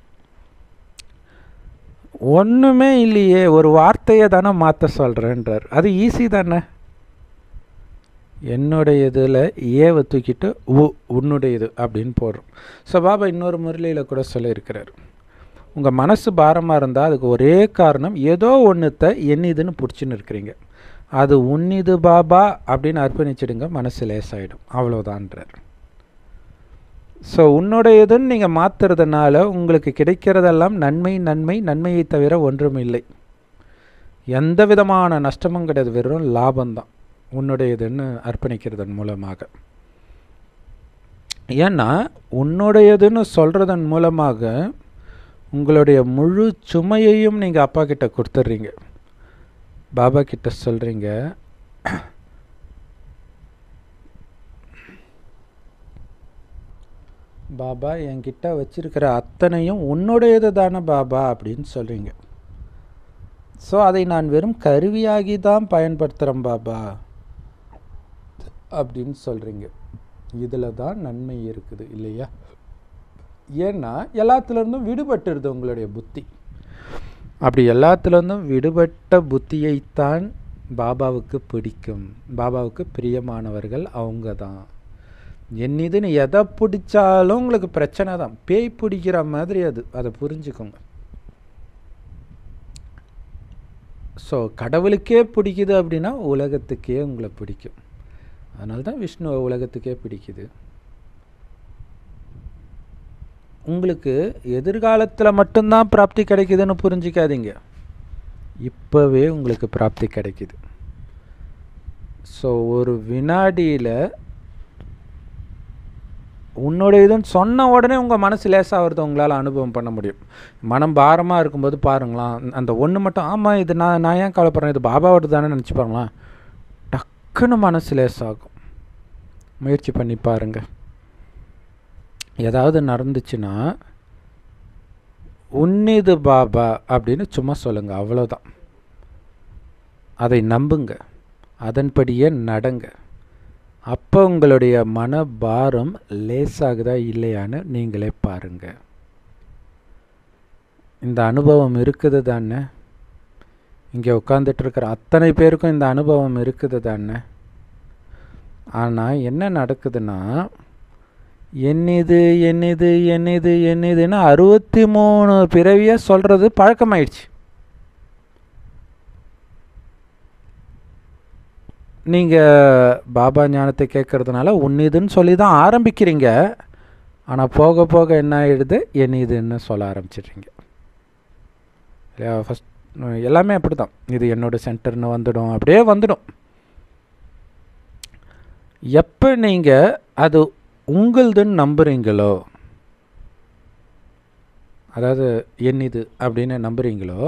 ஒன்றுமே இல்லையே ஒரு வார்த்தையை தானே மாற்ற சொல்கிறேன்றார் அது ஈஸி தானே என்னுடைய இதில் ஏவை தூக்கிட்டு உ உன்னுடையது அப்படின்னு போடுறோம் ஸோ பாபா இன்னொரு முரளியில் கூட சொல்லியிருக்கிறார் உங்கள் மனசு பாரமாக இருந்தால் அதுக்கு ஒரே காரணம் ஏதோ ஒன்றுத்த என்னதுன்னு பிடிச்சின்னு இருக்கிறீங்க அது உன்னிது பாபா அப்படின்னு அர்ப்பணிச்சிடுங்க மனசு லேசாயிடும் அவ்வளோதான்றார் ஸோ உன்னுடையதுன்னு நீங்கள் மாற்றுறதுனால உங்களுக்கு கிடைக்கிறதெல்லாம் நன்மை நன்மை நன்மையை தவிர ஒன்றும் இல்லை எந்த விதமான நஷ்டமும் கிடையாது வெறும் லாபம்தான் உன்னுடையதுன்னு அர்ப்பணிக்கிறதன் மூலமாக ஏன்னா உன்னுடையதுன்னு சொல்கிறதன் மூலமாக உங்களுடைய முழு சுமையையும் நீங்கள் அப்பா கிட்ட கொடுத்துட்றீங்க பாபா கிட்ட சொல்கிறீங்க பாபா என்கிட்ட வச்சிருக்கிற அத்தனையும் உன்னுடையது தானே பாபா அப்படின்னு சொல்கிறீங்க ஸோ அதை நான் வெறும் கருவியாகி தான் பயன்படுத்துகிறேன் பாபா அப்படின்னு சொல்கிறீங்க இதில் தான் நன்மை இருக்குது இல்லையா ஏன்னா எல்லாத்துலேருந்தும் விடுபட்டுருது உங்களுடைய புத்தி அப்படி எல்லாத்துலேருந்தும் விடுபட்ட புத்தியைத்தான் பாபாவுக்கு பிடிக்கும் பாபாவுக்கு பிரியமானவர்கள் அவங்க தான் என்னதுன்னு எதை பிடிச்சாலும் உங்களுக்கு பிரச்சனை தான் பேய் பிடிக்கிற மாதிரி அது அதை புரிஞ்சுக்கோங்க ஸோ கடவுளுக்கே பிடிக்குது அப்படின்னா உலகத்துக்கே உங்களை பிடிக்கும் அதனால தான் விஷ்ணு உலகத்துக்கே பிடிக்குது உங்களுக்கு எதிர்காலத்தில் மட்டும்தான் பிராப்தி கிடைக்குதுன்னு புரிஞ்சிக்காதீங்க இப்போவே உங்களுக்கு பிராப்தி கிடைக்குது ஸோ ஒரு வினாடியில் உன்னோட இதுன்னு சொன்ன உடனே உங்கள் மனசு லேசாகிறது உங்களால் அனுபவம் பண்ண முடியும் மனம் பாரமாக இருக்கும்போது பாருங்களாம் அந்த ஒன்று மட்டும் ஆமாம் இது நான் நான் ஏன் கவலைப்படுறேன் இது பாபாவோட தானே நினச்சி பாருங்களேன் டக்குன்னு மனசு லேசாகும் முயற்சி பண்ணி பாருங்கள் ஏதாவது நடந்துச்சுன்னா உன்னிது பாபா அப்படின்னு சும்மா சொல்லுங்கள் அவ்வளோதான் அதை நம்புங்க அதன்படியே நடங்க அப்போ உங்களுடைய மனபாரம் லேசாகுதா இல்லையான்னு நீங்களே பாருங்க இந்த அனுபவம் இருக்குது தானே இங்கே உட்காந்துட்டு இருக்கிற அத்தனை பேருக்கும் இந்த அனுபவம் இருக்குது தானே ஆனால் என்ன நடக்குதுன்னா என்னது என்னது என்னது என்னதுன்னு அறுபத்தி மூணு பிறவியாக சொல்கிறது பழக்கமாயிடுச்சு நீங்கள் பாபா ஞானத்தை கேட்கறதுனால உன்னிதுன்னு சொல்லி தான் ஆரம்பிக்கிறீங்க ஆனால் போக போக என்ன ஆகிடுது என்னதுன்னு சொல்ல ஆரம்பிச்சிடுறீங்க இல்லையா ஃபஸ்ட் எல்லாமே அப்படி தான் இது என்னோடய சென்டர்னு வந்துடும் அப்படியே வந்துடும் எப்போ நீங்கள் அது உங்களுதுன்னு நம்புகிறீங்களோ அதாவது என்னது அப்படின்னு நம்புகிறீங்களோ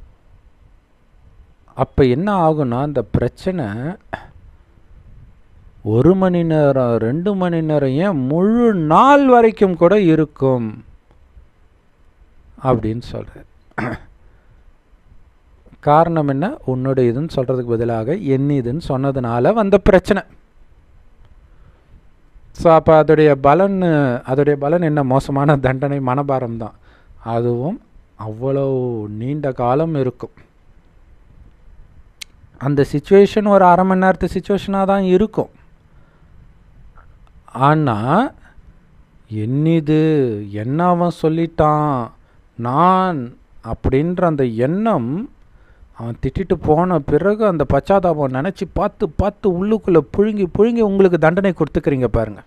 அப்போ என்ன ஆகும்னா அந்த பிரச்சனை ஒரு மணி நேரம் ரெண்டு மணி நேரம் ஏன் முழு நாள் வரைக்கும் கூட இருக்கும் அப்படின்னு சொல்கிறார் காரணம் என்ன உன்னோட இதுன்னு சொல்கிறதுக்கு பதிலாக என் இதுன்னு சொன்னதுனால வந்த பிரச்சனை ஸோ அப்போ அதோடைய பலன் அதோடைய பலன் என்ன மோசமான தண்டனை மனபாரம் தான் அதுவும் அவ்வளோ நீண்ட காலம் இருக்கும் அந்த சுச்சுவேஷன் ஒரு அரை மணி நேரத்து சுச்சுவேஷனாக தான் இருக்கும் ஆனால் என்னிது என்ன அவன் சொல்லிட்டான் நான் அப்படின்ற அந்த எண்ணம் அவன் திட்டிட்டு போன பிறகு அந்த பச்சாதாபம் நினச்சி பார்த்து பார்த்து உள்ளுக்குள்ளே புழுங்கி புழுங்கி உங்களுக்கு தண்டனை கொடுத்துக்கிறீங்க பாருங்க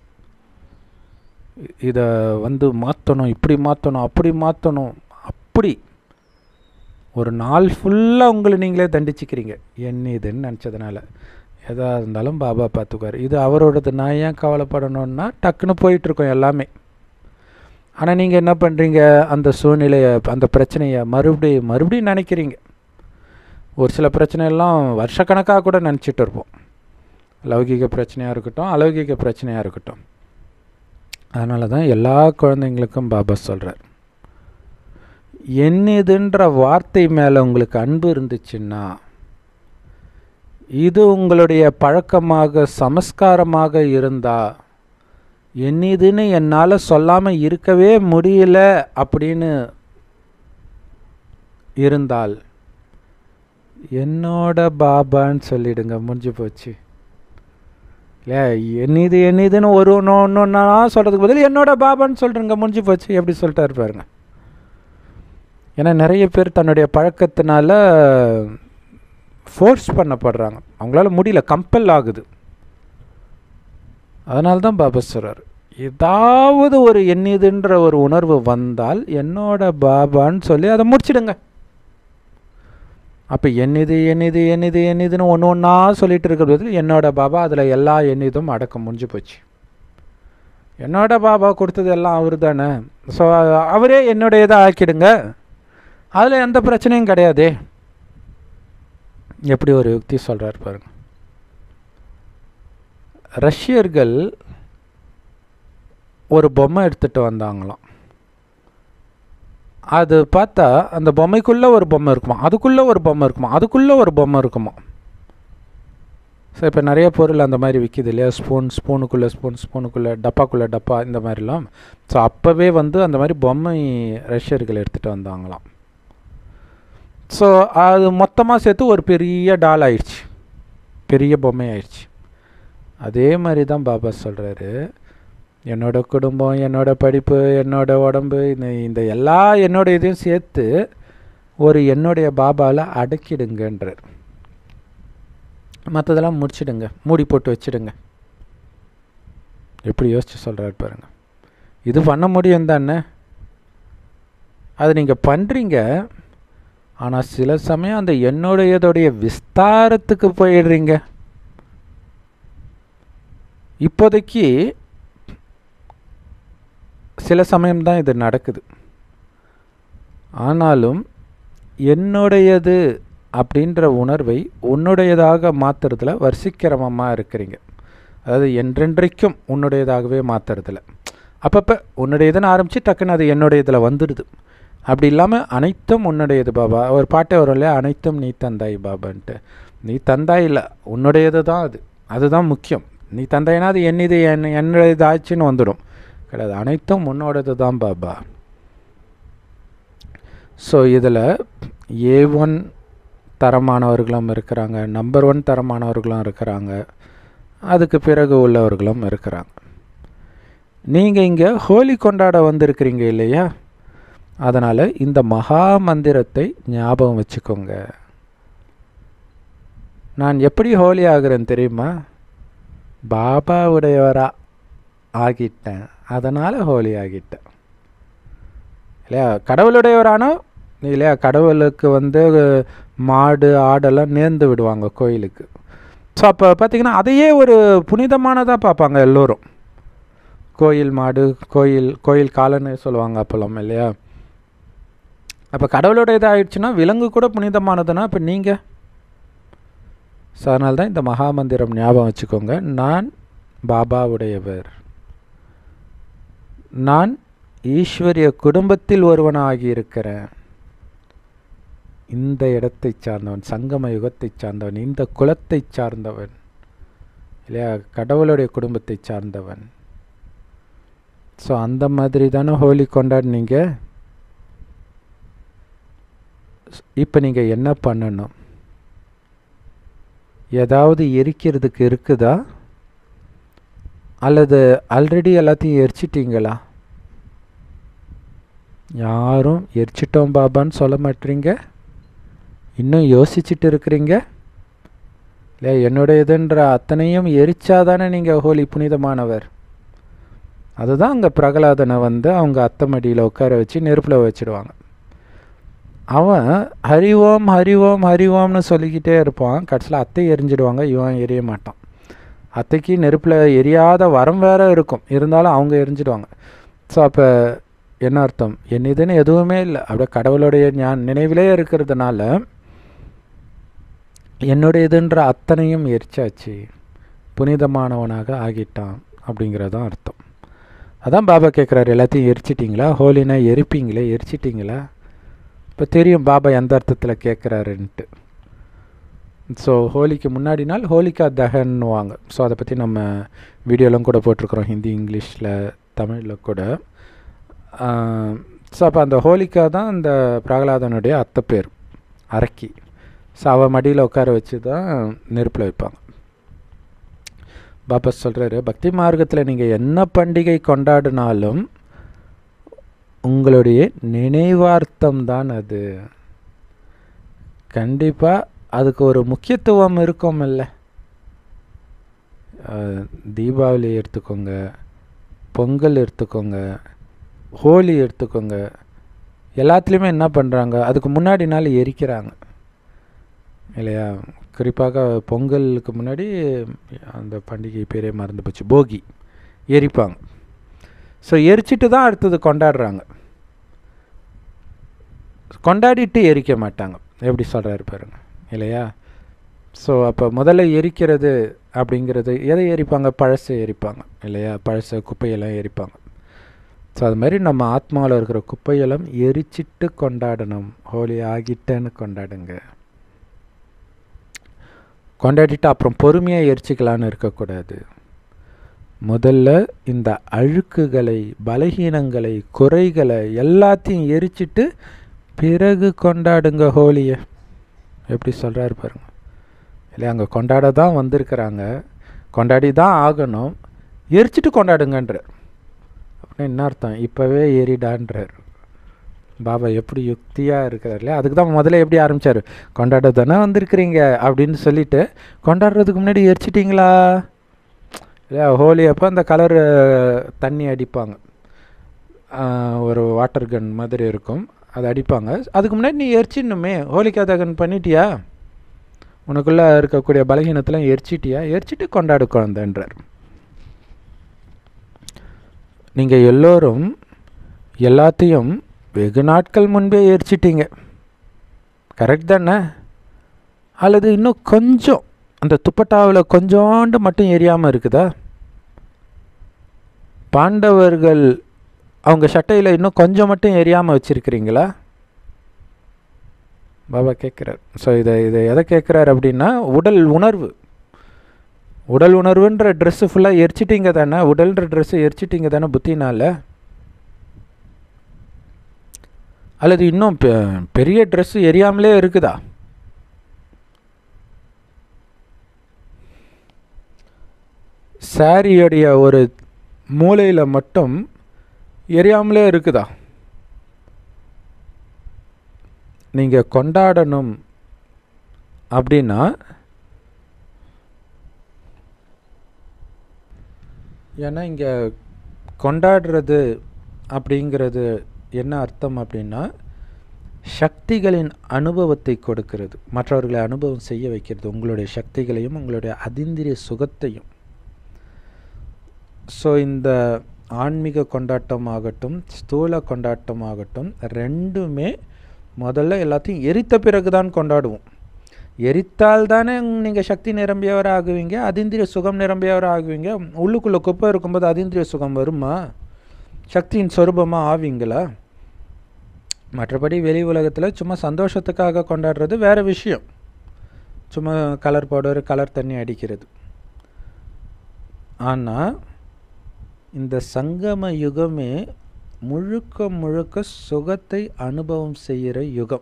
இதை வந்து மாற்றணும் இப்படி மாற்றணும் அப்படி மாற்றணும் அப்படி ஒரு நாள் ஃபுல்லாக உங்களை நீங்களே தண்டிச்சுக்கிறீங்க என்ன இதுன்னு நினச்சதுனால எதாக இருந்தாலும் பாபா பார்த்துக்குவார் இது அவரோடது நான் ஏன் கவலைப்படணுன்னா டக்குன்னு போயிட்டுருக்கோம் எல்லாமே ஆனால் நீங்கள் என்ன பண்ணுறீங்க அந்த சூழ்நிலையை அந்த பிரச்சனையை மறுபடியும் மறுபடியும் நினைக்கிறீங்க ஒரு சில பிரச்சனையெல்லாம் வருஷக்கணக்காக கூட நினச்சிட்டு இருப்போம் லௌகிக பிரச்சனையாக இருக்கட்டும் அலௌகிக பிரச்சனையாக இருக்கட்டும் அதனால தான் எல்லா குழந்தைங்களுக்கும் பாபா சொல்கிறார் என்னதுன்ற வார்த்தை மேலே உங்களுக்கு அன்பு இருந்துச்சுன்னா இது உங்களுடைய பழக்கமாக சமஸ்காரமாக இருந்தா என்னதுன்னு என்னால் சொல்லாமல் இருக்கவே முடியல அப்படின்னு இருந்தால் என்னோட பாபான்னு சொல்லிடுங்க முடிஞ்சு போச்சு இல்லை என்னது என்னதுன்னு ஒரு ஒன்று ஒன்று ஒன்றா சொல்கிறதுக்கு பதில் என்னோட பாபான்னு சொல்கிறேங்க முடிஞ்சு போச்சு எப்படி சொல்லிட்டாரு பாருங்க ஏன்னா நிறைய பேர் தன்னுடைய பழக்கத்தினால ஃபோர்ஸ் பண்ணப்படுறாங்க அவங்களால முடியல கம்பல் ஆகுது அதனால தான் பாபா சொல்கிறார் ஏதாவது ஒரு என்னதுன்ற ஒரு உணர்வு வந்தால் என்னோட பாபான்னு சொல்லி அதை முடிச்சிடுங்க அப்போ என்னது என்னது என்னது என்னதுன்னு ஒன்று ஒன்றா சொல்லிட்டு இருக்கிறது என்னோட பாபா அதில் எல்லா எண்ணிதும் அடக்கம் முடிஞ்சு போச்சு என்னோட பாபா கொடுத்தது எல்லாம் அவர் தானே ஸோ அவரே என்னுடைய இதை ஆக்கிடுங்க அதில் எந்த பிரச்சனையும் கிடையாதே எப்படி ஒரு யுக்தி சொல்கிறார் பாருங்க ரஷ்யர்கள் ஒரு பொம்மை எடுத்துகிட்டு வந்தாங்களாம் அது பார்த்தா அந்த பொம்மைக்குள்ளே ஒரு பொம்மை இருக்குமா அதுக்குள்ளே ஒரு பொம்மை இருக்குமா அதுக்குள்ளே ஒரு பொம்மை இருக்குமா ஸோ இப்போ நிறைய பொருள் அந்த மாதிரி விற்கிது இல்லையா ஸ்பூன் ஸ்பூனுக்குள்ளே ஸ்பூன் ஸ்பூனுக்குள்ளே டப்பாக்குள்ளே டப்பா இந்த மாதிரிலாம் ஸோ அப்போவே வந்து அந்த மாதிரி பொம்மை ரஷ்யர்கள் எடுத்துகிட்டு வந்தாங்களாம் ஸோ அது மொத்தமாக சேர்த்து ஒரு பெரிய டால் ஆயிடுச்சு பெரிய பொம்மை ஆயிடுச்சு அதே மாதிரி தான் பாபா சொல்கிறாரு என்னோட குடும்பம் என்னோட படிப்பு என்னோட உடம்பு இந்த இந்த எல்லா என்னோட இதையும் சேர்த்து ஒரு என்னுடைய பாபாவில் அடக்கிடுங்கன்றார் மற்றதெல்லாம் முடிச்சிடுங்க மூடி போட்டு வச்சிடுங்க எப்படி யோசிச்சு சொல்கிறாரு பாருங்க இது பண்ண முடியும் தானே அது நீங்கள் பண்ணுறீங்க ஆனால் சில சமயம் அந்த என்னுடையதோடைய விஸ்தாரத்துக்கு போயிடுறீங்க இப்போதைக்கு சில சமயம்தான் இது நடக்குது ஆனாலும் என்னுடையது அப்படின்ற உணர்வை உன்னுடையதாக மாற்றுறதுல வரிசைக்கிரமமாக இருக்கிறீங்க அதாவது என்றென்றைக்கும் உன்னுடையதாகவே மாற்றுறதுல அப்பப்போ உன்னுடையதுன்னு ஆரம்பித்து டக்குன்னு அது என்னுடையதில் வந்துடுது அப்படி இல்லாமல் அனைத்தும் உன்னுடையது பாபா ஒரு பாட்டே வரும் இல்லையா அனைத்தும் நீ தந்தாய் பாபான்ட்டு நீ தந்தாய் இல்லை உன்னுடையது தான் அது அதுதான் முக்கியம் நீ தந்தாய்னா அது என்னது என் என்னுடையது ஆச்சுன்னு வந்துடும் கிடையாது அனைத்தும் உன்னோடது தான் பாபா ஸோ இதில் ஏ ஒன் தரமானவர்களும் இருக்கிறாங்க நம்பர் ஒன் தரமானவர்களும் இருக்கிறாங்க அதுக்கு பிறகு உள்ளவர்களும் இருக்கிறாங்க நீங்கள் இங்கே ஹோலி கொண்டாட வந்திருக்கிறீங்க இல்லையா அதனால் இந்த மகா மந்திரத்தை ஞாபகம் வச்சுக்கோங்க நான் எப்படி ஹோலி ஆகிறேன் தெரியுமா பாபாவுடையவரா ஆகிட்டேன் அதனால் ஹோலி ஆகிட்டேன் இல்லையா கடவுளுடையவரானோ இல்லையா கடவுளுக்கு வந்து மாடு ஆடெல்லாம் நேர்ந்து விடுவாங்க கோயிலுக்கு ஸோ அப்போ பார்த்திங்கன்னா அதையே ஒரு புனிதமானதாக பார்ப்பாங்க எல்லோரும் கோயில் மாடு கோயில் கோயில் காலன்னு சொல்லுவாங்க அப்போல்லாம் இல்லையா அப்போ கடவுளோட இதாகிடுச்சுன்னா விலங்கு கூட புனிதமானதுன்னா இப்போ நீங்கள் ஸோ அதனால தான் இந்த மகாமந்திரம் ஞாபகம் வச்சுக்கோங்க நான் பாபாவுடையவர் நான் ஈஸ்வரிய குடும்பத்தில் ஒருவனாகி இருக்கிறேன் இந்த இடத்தை சார்ந்தவன் சங்கம யுகத்தை சார்ந்தவன் இந்த குலத்தை சார்ந்தவன் இல்லையா கடவுளுடைய குடும்பத்தை சார்ந்தவன் ஸோ அந்த மாதிரி தானே ஹோலி கொண்டாடினீங்க இப்போ நீங்கள் என்ன பண்ணணும் ஏதாவது எரிக்கிறதுக்கு இருக்குதா அல்லது ஆல்ரெடி எல்லாத்தையும் எரிச்சிட்டிங்களா யாரும் எரிச்சிட்டோம் பாபான்னு சொல்ல மாட்டீங்க இன்னும் யோசிச்சுட்டு இருக்கிறீங்க இல்லை என்னோட இதுன்ற அத்தனையும் எரிச்சாதானே நீங்கள் ஹோலி புனிதமானவர் அதுதான் அங்கே பிரகலாதனை வந்து அவங்க அத்தை மடியில் உட்கார வச்சு நெருப்பில் வச்சுடுவாங்க அவன் ஹரி ஓம் ஹரி ஓம் ஹரி ஓம்னு சொல்லிக்கிட்டே இருப்பான் கடைசியில் அத்தை எரிஞ்சிடுவாங்க இவன் எரிய மாட்டான் அத்தைக்கு நெருப்பில் எரியாத வரம் வேற இருக்கும் இருந்தாலும் அவங்க எரிஞ்சிடுவாங்க ஸோ அப்போ என்ன அர்த்தம் என் இதுன்னு எதுவுமே இல்லை அப்படியே கடவுளுடைய ஞான் நினைவிலே இருக்கிறதுனால என்னுடைய இதுன்ற அத்தனையும் எரிச்சாச்சு புனிதமானவனாக ஆகிட்டான் அப்படிங்கிறதான் அர்த்தம் அதான் பாபா கேட்குறாரு எல்லாத்தையும் எரிச்சிட்டிங்களா ஹோலினா எரிப்பீங்களே எரிச்சிட்டிங்களா இப்போ தெரியும் பாபா எந்த அர்த்தத்தில் கேட்குறாருன்ட்டு ஸோ ஹோலிக்கு முன்னாடி நாள் ஹோலிகா தகன்னுவாங்க ஸோ அதை பற்றி நம்ம வீடியோலாம் கூட போட்டிருக்கிறோம் ஹிந்தி இங்கிலீஷில் தமிழில் கூட ஸோ அப்போ அந்த ஹோலிகா தான் அந்த பிரகலாதனுடைய அத்தை பேர் அரக்கி ஸோ அவள் மடியில் உட்கார வச்சு தான் நெருப்பில் வைப்பாங்க பாபா சொல்கிறாரு பக்தி மார்க்கத்தில் நீங்கள் என்ன பண்டிகை கொண்டாடினாலும் உங்களுடைய நினைவார்த்தம் தான் அது கண்டிப்பாக அதுக்கு ஒரு முக்கியத்துவம் இருக்கும் இல்லை தீபாவளி எடுத்துக்கோங்க பொங்கல் எடுத்துக்கோங்க ஹோலி எடுத்துக்கோங்க எல்லாத்துலேயுமே என்ன பண்ணுறாங்க அதுக்கு முன்னாடி நாள் எரிக்கிறாங்க இல்லையா குறிப்பாக பொங்கலுக்கு முன்னாடி அந்த பண்டிகை பேரே மறந்து போச்சு போகி எரிப்பாங்க ஸோ எரிச்சிட்டு தான் அடுத்தது கொண்டாடுறாங்க கொண்டாடிட்டு எரிக்க மாட்டாங்க எப்படி சொல்கிறாரு பாருங்க இல்லையா ஸோ அப்போ முதல்ல எரிக்கிறது அப்படிங்கிறது எதை எரிப்பாங்க பழசை எரிப்பாங்க இல்லையா பழச குப்பையெல்லாம் எரிப்பாங்க ஸோ அது மாதிரி நம்ம ஆத்மாவில் இருக்கிற குப்பையெல்லாம் எரிச்சிட்டு கொண்டாடணும் ஹோலி ஆகிட்டேன்னு கொண்டாடுங்க கொண்டாடிட்டு அப்புறம் பொறுமையாக எரிச்சிக்கலான்னு இருக்கக்கூடாது முதல்ல இந்த அழுக்குகளை பலகீனங்களை குறைகளை எல்லாத்தையும் எரிச்சிட்டு பிறகு கொண்டாடுங்க ஹோலியை எப்படி சொல்கிறாரு பாருங்க இல்லை அங்கே கொண்டாட தான் வந்திருக்கிறாங்க கொண்டாடி தான் ஆகணும் எரிச்சிட்டு கொண்டாடுங்கன்றார் அப்படின்னா என்ன அர்த்தம் இப்போவே ஏறிடான்றார் பாபா எப்படி யுக்தியாக இருக்கிறார் இல்லையா அதுக்கு தான் முதல்ல எப்படி ஆரம்பித்தார் கொண்டாட தானே வந்திருக்கிறீங்க அப்படின்னு சொல்லிட்டு கொண்டாடுறதுக்கு முன்னாடி எரிச்சிட்டிங்களா இல்லையா ஹோலி அப்போ அந்த கலர் தண்ணி அடிப்பாங்க ஒரு வாட்டர் கன் மாதிரி இருக்கும் அதை அடிப்பாங்க அதுக்கு முன்னாடி நீ எரிச்சிடணுமே ஹோலிக்கா தகன் பண்ணிட்டியா உனக்குள்ளே இருக்கக்கூடிய பலகீனத்தெலாம் எரிச்சிட்டியா எரிச்சிட்டு கொண்டாடு குழந்தைன்றார் நீங்கள் எல்லோரும் எல்லாத்தையும் வெகு நாட்கள் முன்பே எரிச்சிட்டீங்க கரெக்ட் தானே அல்லது இன்னும் கொஞ்சம் அந்த துப்பட்டாவில் கொஞ்சோண்டு மட்டும் எரியாமல் இருக்குதா பாண்டவர்கள் அவங்க சட்டையில் இன்னும் கொஞ்சம் மட்டும் எரியாமல் வச்சுருக்கிறீங்களா பாபா கேட்குறார் ஸோ இதை இதை எதை கேட்குறாரு அப்படின்னா உடல் உணர்வு உடல் உணர்வுன்ற ட்ரெஸ்ஸு ஃபுல்லாக எரிச்சிட்டிங்க தானே உடல்ன்ற ட்ரெஸ்ஸு எரிச்சிட்டிங்க தானே புத்தினால அல்லது இன்னும் பெ- பெரிய ட்ரெஸ்ஸு எரியாமலே இருக்குதா சாரியோடைய ஒரு மூலையில் மட்டும் எரியாமலே இருக்குதா நீங்கள் கொண்டாடணும் அப்படின்னா ஏன்னா இங்கே கொண்டாடுறது அப்படிங்கிறது என்ன அர்த்தம் அப்படின்னா சக்திகளின் அனுபவத்தை கொடுக்கிறது மற்றவர்களை அனுபவம் செய்ய வைக்கிறது உங்களுடைய சக்திகளையும் உங்களுடைய அதிந்திரிய சுகத்தையும் ஸோ இந்த ஆன்மீக கொண்டாட்டம் ஆகட்டும் ஸ்தூல கொண்டாட்டம் ஆகட்டும் ரெண்டுமே முதல்ல எல்லாத்தையும் எரித்த பிறகு தான் கொண்டாடுவோம் எரித்தால் தானே நீங்கள் சக்தி நிரம்பியவர் ஆகுவீங்க அதிந்திரிய சுகம் நிரம்பியவர் ஆகுவீங்க உள்ளுக்குள்ளே குப்பை இருக்கும்போது அதிந்திரிய சுகம் வருமா சக்தியின் சொரூபமாக ஆவீங்களா மற்றபடி வெளி உலகத்தில் சும்மா சந்தோஷத்துக்காக கொண்டாடுறது வேறு விஷயம் சும்மா கலர் பவுடர் கலர் தண்ணி அடிக்கிறது ஆனால் இந்த சங்கம யுகமே முழுக்க முழுக்க சுகத்தை அனுபவம் செய்கிற யுகம்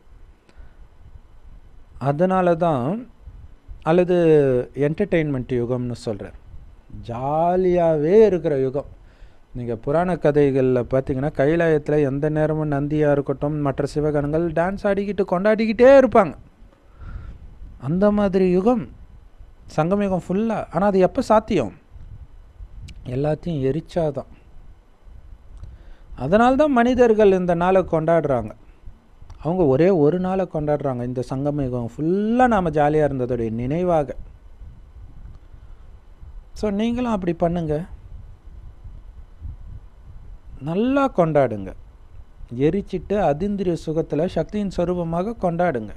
அதனால தான் அல்லது என்டர்டெயின்மெண்ட் யுகம்னு சொல்கிறேன் ஜாலியாகவே இருக்கிற யுகம் நீங்கள் புராண கதைகளில் பார்த்தீங்கன்னா கைலாயத்தில் எந்த நேரமும் நந்தியாக இருக்கட்டும் மற்ற சிவகணங்கள் டான்ஸ் ஆடிக்கிட்டு கொண்டாடிக்கிட்டே இருப்பாங்க அந்த மாதிரி யுகம் சங்கம் யுகம் ஃபுல்லாக ஆனால் அது எப்போ சாத்தியம் எல்லாத்தையும் எரிச்சாதான் அதனால்தான் மனிதர்கள் இந்த நாளை கொண்டாடுறாங்க அவங்க ஒரே ஒரு நாளை கொண்டாடுறாங்க இந்த சங்கம யுகம் ஃபுல்லாக நாம் ஜாலியாக இருந்ததோடைய நினைவாக ஸோ நீங்களும் அப்படி பண்ணுங்க நல்லா கொண்டாடுங்க எரிச்சிட்டு அதிந்திரிய சுகத்தில் சக்தியின் சொரூபமாக கொண்டாடுங்க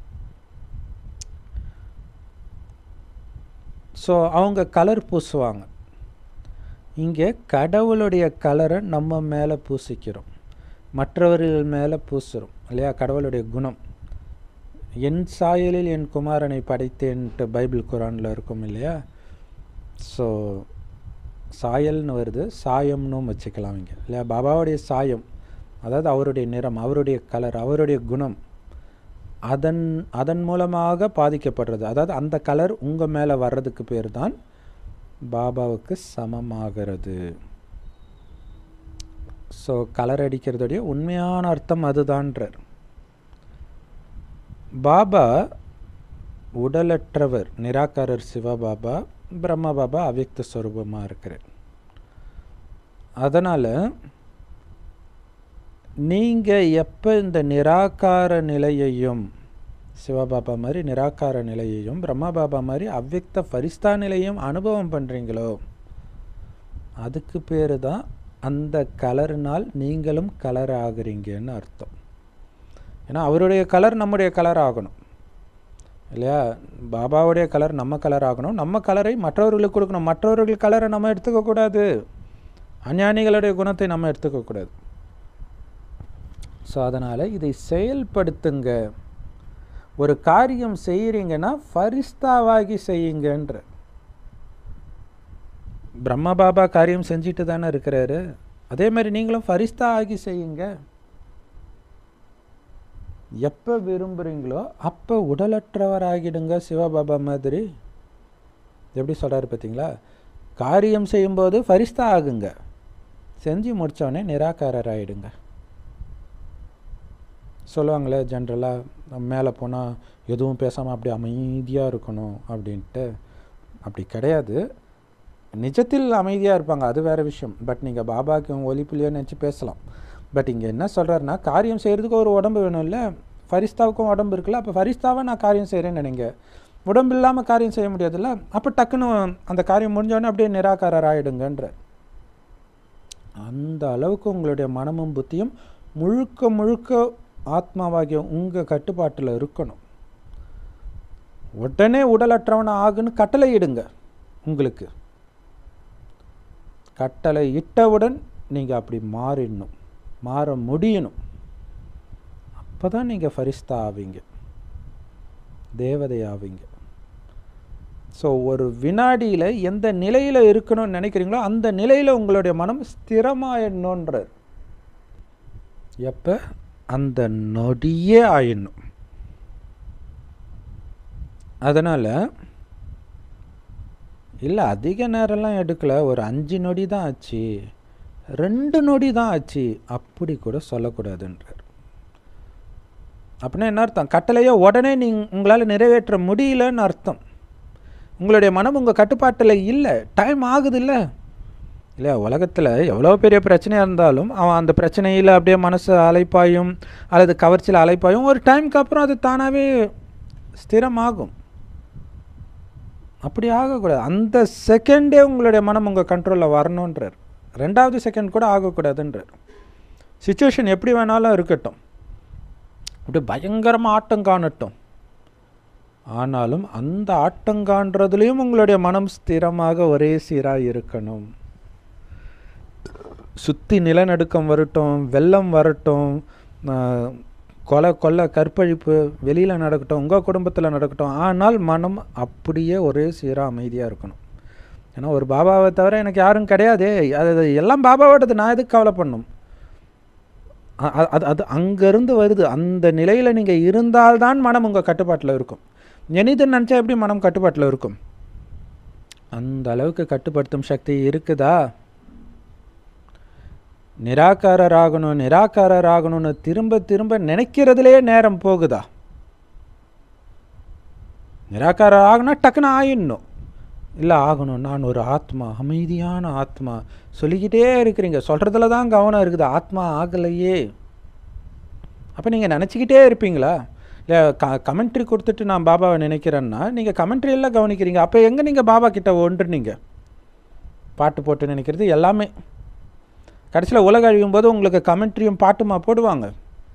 ஸோ அவங்க கலர் பூசுவாங்க இங்கே கடவுளுடைய கலரை நம்ம மேலே பூசிக்கிறோம் மற்றவர்கள் மேலே பூசுகிறோம் இல்லையா கடவுளுடைய குணம் என் சாயலில் என் குமாரனை படைத்தேன்ட்டு பைபிள் குரானில் இருக்கும் இல்லையா ஸோ சாயல்னு வருது சாயம்னும் வச்சுக்கலாம் இங்கே இல்லையா பாபாவுடைய சாயம் அதாவது அவருடைய நிறம் அவருடைய கலர் அவருடைய குணம் அதன் அதன் மூலமாக பாதிக்கப்படுறது அதாவது அந்த கலர் உங்கள் மேலே வர்றதுக்கு பேர் தான் பாபாவுக்கு சமமாகிறது ஸோ கலர் அடிக்கிறதுடைய உண்மையான அர்த்தம் அதுதான்றார் பாபா உடலற்றவர் நிராகாரர் சிவபாபா பிரம்ம பாபா அவ்யக்த ஸ்வரூபமாக இருக்கிறார் அதனால் நீங்கள் எப்போ இந்த நிராகார நிலையையும் சிவபாபா மாதிரி நிராகார நிலையையும் பிரம்மா பாபா மாதிரி அவ்யக்த ஃபரிஸ்தா நிலையும் அனுபவம் பண்ணுறீங்களோ அதுக்கு பேர் தான் அந்த கலர்னால் நீங்களும் கலர் ஆகுறீங்கன்னு அர்த்தம் ஏன்னா அவருடைய கலர் நம்முடைய கலர் ஆகணும் இல்லையா பாபாவுடைய கலர் நம்ம கலர் ஆகணும் நம்ம கலரை மற்றவர்களுக்கு கொடுக்கணும் மற்றவர்கள் கலரை நம்ம எடுத்துக்கக்கூடாது அஞ்ஞானிகளுடைய குணத்தை நம்ம எடுத்துக்கக்கூடாது ஸோ அதனால் இதை செயல்படுத்துங்க ஒரு காரியம் செய்கிறீங்கன்னா ஃபரிஸ்தாவாகி செய்யுங்கன்ற பிரம்ம பாபா காரியம் செஞ்சுட்டு தானே இருக்கிறாரு அதே மாதிரி நீங்களும் ஃபரிஸ்தா ஆகி செய்யுங்க எப்போ விரும்புகிறீங்களோ அப்போ உடலற்றவர் ஆகிடுங்க சிவபாபா மாதிரி எப்படி சொல்கிறாரு பார்த்தீங்களா காரியம் செய்யும்போது ஃபரிஸ்தா ஆகுங்க செஞ்சு முடித்தோடனே நிராகாரர் ஆகிடுங்க சொல்லுவாங்களே ஜென்ரலாக மேலே போனால் எதுவும் பேசாமல் அப்படி அமைதியாக இருக்கணும் அப்படின்ட்டு அப்படி கிடையாது நிஜத்தில் அமைதியாக இருப்பாங்க அது வேறு விஷயம் பட் நீங்கள் பாபாக்கு ஒலிப்புலையோ நினச்சி பேசலாம் பட் இங்கே என்ன சொல்கிறாருன்னா காரியம் செய்கிறதுக்கு ஒரு உடம்பு வேணும் இல்லை ஃபரிஸ்தாவுக்கும் உடம்பு இருக்குல்ல அப்போ ஃபரிஸ்தாவை நான் காரியம் செய்கிறேன்னு நினைங்க உடம்பு இல்லாமல் காரியம் செய்ய முடியாதுல்ல அப்போ டக்குன்னு அந்த காரியம் முடிஞ்சோடனே அப்படியே நிராகாரர் ஆகிடுங்கன்ற அந்த அளவுக்கு உங்களுடைய மனமும் புத்தியும் முழுக்க முழுக்க ஆத்மாவாகிய உங்கள் கட்டுப்பாட்டில் இருக்கணும் உடனே உடலற்றவன ஆகுன்னு கட்டளை இடுங்க உங்களுக்கு கட்டளை இட்டவுடன் நீங்கள் அப்படி மாறிடணும் மாற முடியணும் அப்போ தான் நீங்கள் ஃபரிஸ்தா ஆவீங்க தேவதை ஆவீங்க ஸோ ஒரு வினாடியில் எந்த நிலையில் இருக்கணும்னு நினைக்கிறீங்களோ அந்த நிலையில் உங்களுடைய மனம் ஸ்திரமாயிடணுன்றார் எப்போ அந்த நொடியே ஆயிடணும் அதனால் இல்லை அதிக நேரம்லாம் எடுக்கல ஒரு அஞ்சு நொடி தான் ஆச்சு ரெண்டு நொடி தான் ஆச்சு அப்படி கூட சொல்லக்கூடாதுன்றார் அப்படின்னா என்ன அர்த்தம் கட்டளையை உடனே நீங்க உங்களால் நிறைவேற்ற முடியலன்னு அர்த்தம் உங்களுடைய மனம் உங்கள் கட்டுப்பாட்டில் இல்லை டைம் ஆகுது இல்லை இல்லையா உலகத்தில் எவ்வளோ பெரிய பிரச்சனையாக இருந்தாலும் அவன் அந்த பிரச்சனையில் அப்படியே மனசு அலைப்பாயும் அல்லது கவர்ச்சியில் அலைப்பாயும் ஒரு டைமுக்கு அப்புறம் அது தானாகவே ஸ்திரமாகும் அப்படி ஆகக்கூடாது அந்த செகண்டே உங்களுடைய மனம் உங்கள் கண்ட்ரோலில் வரணுன்றார் ரெண்டாவது செகண்ட் கூட ஆகக்கூடாதுன்றார் சுச்சுவேஷன் எப்படி வேணாலும் இருக்கட்டும் அப்படி பயங்கரமாக ஆட்டம் காணட்டும் ஆனாலும் அந்த ஆட்டம் காண்றதுலேயும் உங்களுடைய மனம் ஸ்திரமாக ஒரே சீராக இருக்கணும் சுற்றி நிலநடுக்கம் வரட்டும் வெள்ளம் வரட்டும் கொலை கொள்ளை கற்பழிப்பு வெளியில் நடக்கட்டும் உங்கள் குடும்பத்தில் நடக்கட்டும் ஆனால் மனம் அப்படியே ஒரே சீராக அமைதியாக இருக்கணும் ஏன்னா ஒரு பாபாவை தவிர எனக்கு யாரும் கிடையாதே அது எல்லாம் பாபாவோடது நான் எதுக்கு கவலை பண்ணும் அது அது அங்கேருந்து வருது அந்த நிலையில் நீங்கள் இருந்தால்தான் மனம் உங்கள் கட்டுப்பாட்டில் இருக்கும் எனிதுன்னு நினச்சா எப்படி மனம் கட்டுப்பாட்டில் இருக்கும் அந்த அளவுக்கு கட்டுப்படுத்தும் சக்தி இருக்குதா நிராகாரர் ஆகணும் நிராகாரர் ஆகணும்னு திரும்ப திரும்ப நினைக்கிறதுலே நேரம் போகுதா நிராகாரர் ஆகணும் டக்குன்னு ஆயிடணும் இல்லை ஆகணும் நான் ஒரு ஆத்மா அமைதியான ஆத்மா சொல்லிக்கிட்டே இருக்கிறீங்க சொல்கிறதுல தான் கவனம் இருக்குது ஆத்மா ஆகலையே அப்போ நீங்கள் நினச்சிக்கிட்டே இருப்பீங்களா இல்லை க கமெண்ட்ரி கொடுத்துட்டு நான் பாபாவை நினைக்கிறேன்னா நீங்கள் கமெண்ட்ரியெல்லாம் கவனிக்கிறீங்க அப்போ எங்கே நீங்கள் பாபா கிட்ட ஒன்றுனீங்க பாட்டு போட்டு நினைக்கிறது எல்லாமே கடைசியில் உலக அழியும் போது உங்களுக்கு கமெண்ட்ரியும் பாட்டுமா போடுவாங்க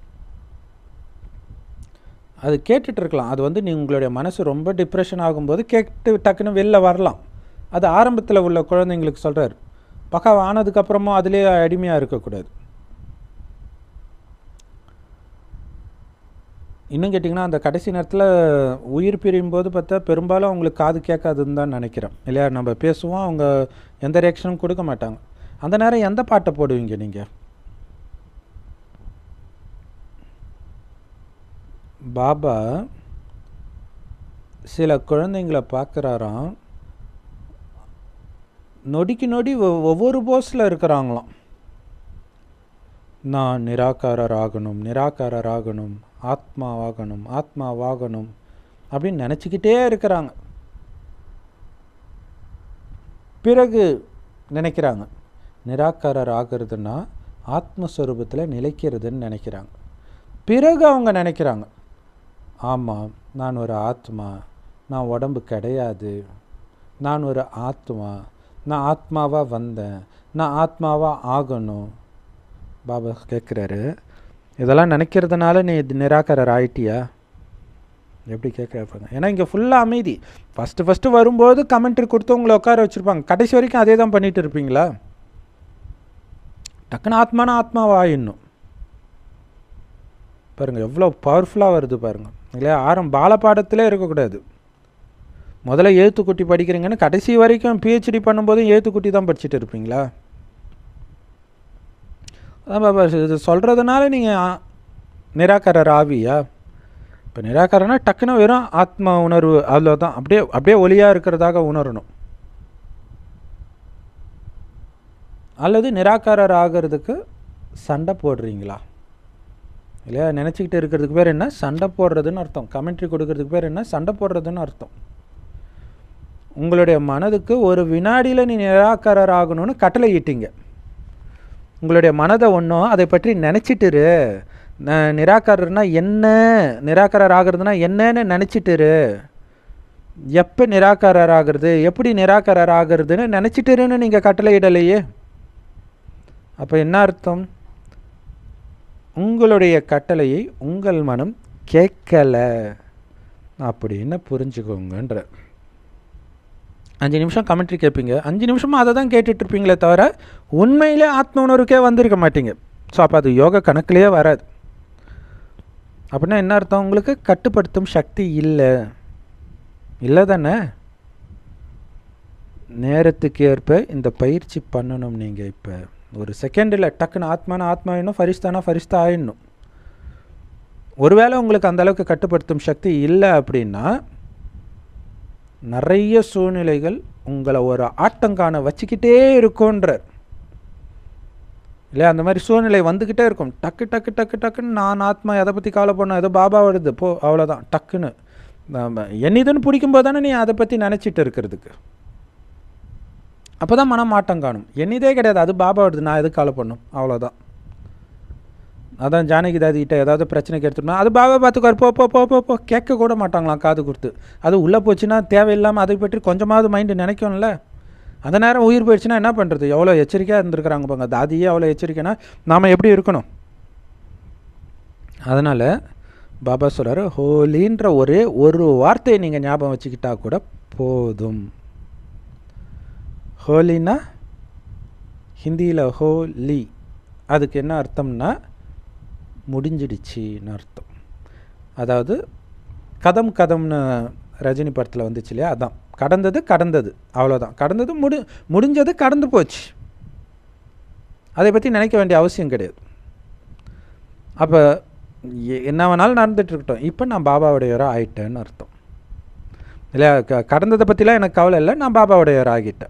அது கேட்டுட்டு இருக்கலாம் அது வந்து நீ உங்களுடைய மனசு ரொம்ப டிப்ரெஷன் ஆகும்போது கேட்டு டக்குன்னு வெளில வரலாம் அது ஆரம்பத்தில் உள்ள குழந்தைங்களுக்கு சொல்கிறார் பக்காவ ஆனதுக்கப்புறமும் அதிலே அடிமையாக இருக்கக்கூடாது இன்னும் கேட்டிங்கன்னா அந்த கடைசி நேரத்தில் உயிர் பிரியும் போது பார்த்தா பெரும்பாலும் அவங்களுக்கு காது கேட்காதுன்னு தான் நினைக்கிறேன் இல்லையா நம்ம பேசுவோம் அவங்க எந்த ரியாக்ஷனும் கொடுக்க மாட்டாங்க அந்த நேரம் எந்த பாட்டை போடுவீங்க நீங்கள் பாபா சில குழந்தைங்கள பார்க்குறாராம் நொடிக்கு நொடி ஒவ்வொரு போஸில் இருக்கிறாங்களாம் நான் நிராகாரர் ஆகணும் நிராகாரர் ஆகணும் ஆத்மாவாகணும் ஆத்மாவாகணும் அப்படின்னு நினச்சிக்கிட்டே இருக்கிறாங்க பிறகு நினைக்கிறாங்க நிராகாரர் ஆகிறதுனா ஆத்மஸ்வரூபத்தில் நிலைக்கிறதுன்னு நினைக்கிறாங்க பிறகு அவங்க நினைக்கிறாங்க ஆமாம் நான் ஒரு ஆத்மா நான் உடம்பு கிடையாது நான் ஒரு ஆத்மா நான் ஆத்மாவாக வந்தேன் நான் ஆத்மாவாக ஆகணும் பாபா கேட்குறாரு இதெல்லாம் நினைக்கிறதுனால நீ நிராகரர் ஆயிட்டியா எப்படி கேட்குறாங்க ஏன்னா இங்கே ஃபுல்லாக அமைதி ஃபஸ்ட்டு ஃபஸ்ட்டு வரும்போது கமெண்ட்ரி கொடுத்து உங்களை உட்கார வச்சுருப்பாங்க கடைசி வரைக்கும் அதே தான் பண்ணிகிட்டு இருப்பீங்களா டக்குன்னு ஆத்மானா ஆத்மாவை ஆயிடணும் பாருங்கள் எவ்வளோ பவர்ஃபுல்லாக வருது பாருங்கள் இல்லையா ஆரம் பாலப்பாடத்திலே இருக்கக்கூடாது முதல்ல எழுத்துக்குட்டி படிக்கிறீங்கன்னு கடைசி வரைக்கும் பிஹெச்டி பண்ணும்போதும் எழுத்துக்குட்டி தான் படிச்சுட்டு இருப்பீங்களா அதான் பாபா இது சொல்கிறதுனால நீங்கள் நிராகரர் ஆவியா இப்போ நிராகரனா டக்குன்னு வெறும் ஆத்மா உணர்வு அதில் தான் அப்படியே அப்படியே ஒளியாக இருக்கிறதாக உணரணும் அல்லது நிராகாரர் ஆகிறதுக்கு சண்டை போடுறீங்களா இல்லையா நினச்சிக்கிட்டு இருக்கிறதுக்கு பேர் என்ன சண்டை போடுறதுன்னு அர்த்தம் கமெண்ட்ரி கொடுக்கறதுக்கு பேர் என்ன சண்டை போடுறதுன்னு அர்த்தம் உங்களுடைய மனதுக்கு ஒரு வினாடியில் நீ நிராகாரர் ஆகணும்னு கட்டளை ஈட்டிங்க உங்களுடைய மனதை ஒன்றும் அதை பற்றி நினச்சிட்டுரு நிராகாரர்னா என்ன நிராகாரர் ஆகிறதுனா என்னன்னு நினச்சிட்டுரு எப்போ நிராகாரர் ஆகிறது எப்படி நிராகாரர் ஆகிறதுன்னு நினச்சிட்டுருன்னு நீங்கள் கட்டளை இடலையே அப்போ என்ன அர்த்தம் உங்களுடைய கட்டளையை உங்கள் மனம் கேட்கல அப்படின்னு புரிஞ்சுக்கோங்கன்ற அஞ்சு நிமிஷம் கமெண்ட்ரி கேட்பீங்க அஞ்சு நிமிஷமாக அதை தான் கேட்டுட்டு இருப்பீங்களே தவிர உண்மையிலே ஆத்ம உணர்வுக்கே வந்திருக்க மாட்டீங்க ஸோ அப்போ அது யோகா கணக்குலேயே வராது அப்படின்னா என்ன அர்த்தம் உங்களுக்கு கட்டுப்படுத்தும் சக்தி இல்லை இல்லை தானே நேரத்துக்கு ஏற்ப இந்த பயிற்சி பண்ணணும் நீங்கள் இப்போ ஒரு செகண்டில் டக்குன்னு ஆத்மானா ஆத்மா ஆயிடணும் ஃபரிஸ்தானா ஃபரிஸ்தா ஆயிடணும் ஒருவேளை உங்களுக்கு அந்த அளவுக்கு கட்டுப்படுத்தும் சக்தி இல்லை அப்படின்னா நிறைய சூழ்நிலைகள் உங்களை ஒரு ஆட்டங்கான வச்சுக்கிட்டே இருக்குன்றார் இல்லையா அந்த மாதிரி சூழ்நிலை வந்துக்கிட்டே இருக்கும் டக்கு டக்கு டக்கு டக்குன்னு நான் ஆத்மா எதை பற்றி கவலை பண்ண ஏதோ பாபா வருது போ அவ்வளோதான் டக்குன்னு நாம என்னதுன்னு பிடிக்கும்போது தானே நீ அதை பற்றி நினச்சிட்டு இருக்கிறதுக்கு அப்போ தான் மனம் மாட்டம் காணும் என்னதே கிடையாது அது பாபா வருது நான் எதுக்கு கவலை பண்ணும் அவ்வளோதான் அதான் ஜானகி தாதி கிட்ட ஏதாவது பிரச்சனைக்கு எடுத்துட்டோம்னா அது பாபா பார்த்துக்கார் போ போ போ போ போ கேட்க கூட மாட்டாங்களாம் காது கொடுத்து அது உள்ளே போச்சுன்னா தேவையில்லாமல் அதை பற்றி கொஞ்சமாவது மைண்டு நினைக்கும்ல அந்த நேரம் உயிர் போயிடுச்சுன்னா என்ன பண்ணுறது எவ்வளோ எச்சரிக்கையாக இருந்திருக்கிறாங்க பாங்க தாதியே அவ்வளோ எச்சரிக்கைனா நாம் எப்படி இருக்கணும் அதனால் பாபா சொல்கிறாரு ஹோலின்ற ஒரே ஒரு வார்த்தையை நீங்கள் ஞாபகம் வச்சுக்கிட்டா கூட போதும் ஹோலினா ஹிந்தியில் ஹோலி அதுக்கு என்ன அர்த்தம்னா முடிஞ்சிடுச்சின்னு அர்த்தம் அதாவது கதம் கதம்னு ரஜினி படத்தில் வந்துச்சு இல்லையா அதான் கடந்தது கடந்தது அவ்வளோதான் கடந்தது முடி முடிஞ்சது கடந்து போச்சு அதை பற்றி நினைக்க வேண்டிய அவசியம் கிடையாது அப்போ என்ன வேணாலும் நடந்துட்டு இருக்கட்டும் இப்போ நான் பாபாவுடையவராக ஆயிட்டேன்னு அர்த்தம் இல்லையா க கடந்ததை பற்றிலாம் எனக்கு கவலை இல்லை நான் பாபாவுடையவர் ஆகிட்டேன்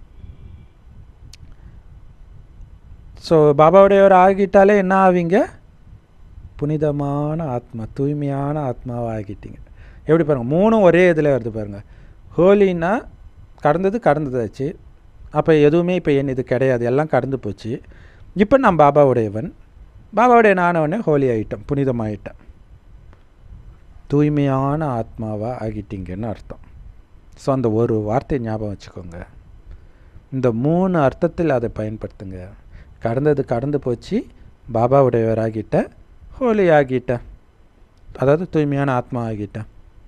ஸோ பாபாவுடையவர் ஆகிட்டாலே என்ன ஆவீங்க புனிதமான ஆத்மா தூய்மையான ஆத்மாவாக ஆகிட்டீங்க எப்படி பாருங்கள் மூணும் ஒரே இதில் வருது பாருங்கள் ஹோலின்னா கடந்தது கடந்ததாச்சு அப்போ எதுவுமே இப்போ என் இது கிடையாது எல்லாம் கடந்து போச்சு இப்போ நான் பாபாவுடையவன் பாபாவுடைய நானவனே ஹோலி ஆகிட்டேன் புனிதமாயிட்டேன் தூய்மையான ஆத்மாவாக ஆகிட்டீங்கன்னு அர்த்தம் ஸோ அந்த ஒரு வார்த்தை ஞாபகம் வச்சுக்கோங்க இந்த மூணு அர்த்தத்தில் அதை பயன்படுத்துங்க கடந்தது கடந்து போச்சு பாபாவுடையவராகிட்டேன் ஹோலி ஆகிட்டேன் அதாவது தூய்மையான ஆத்மா ஆகிட்டேன்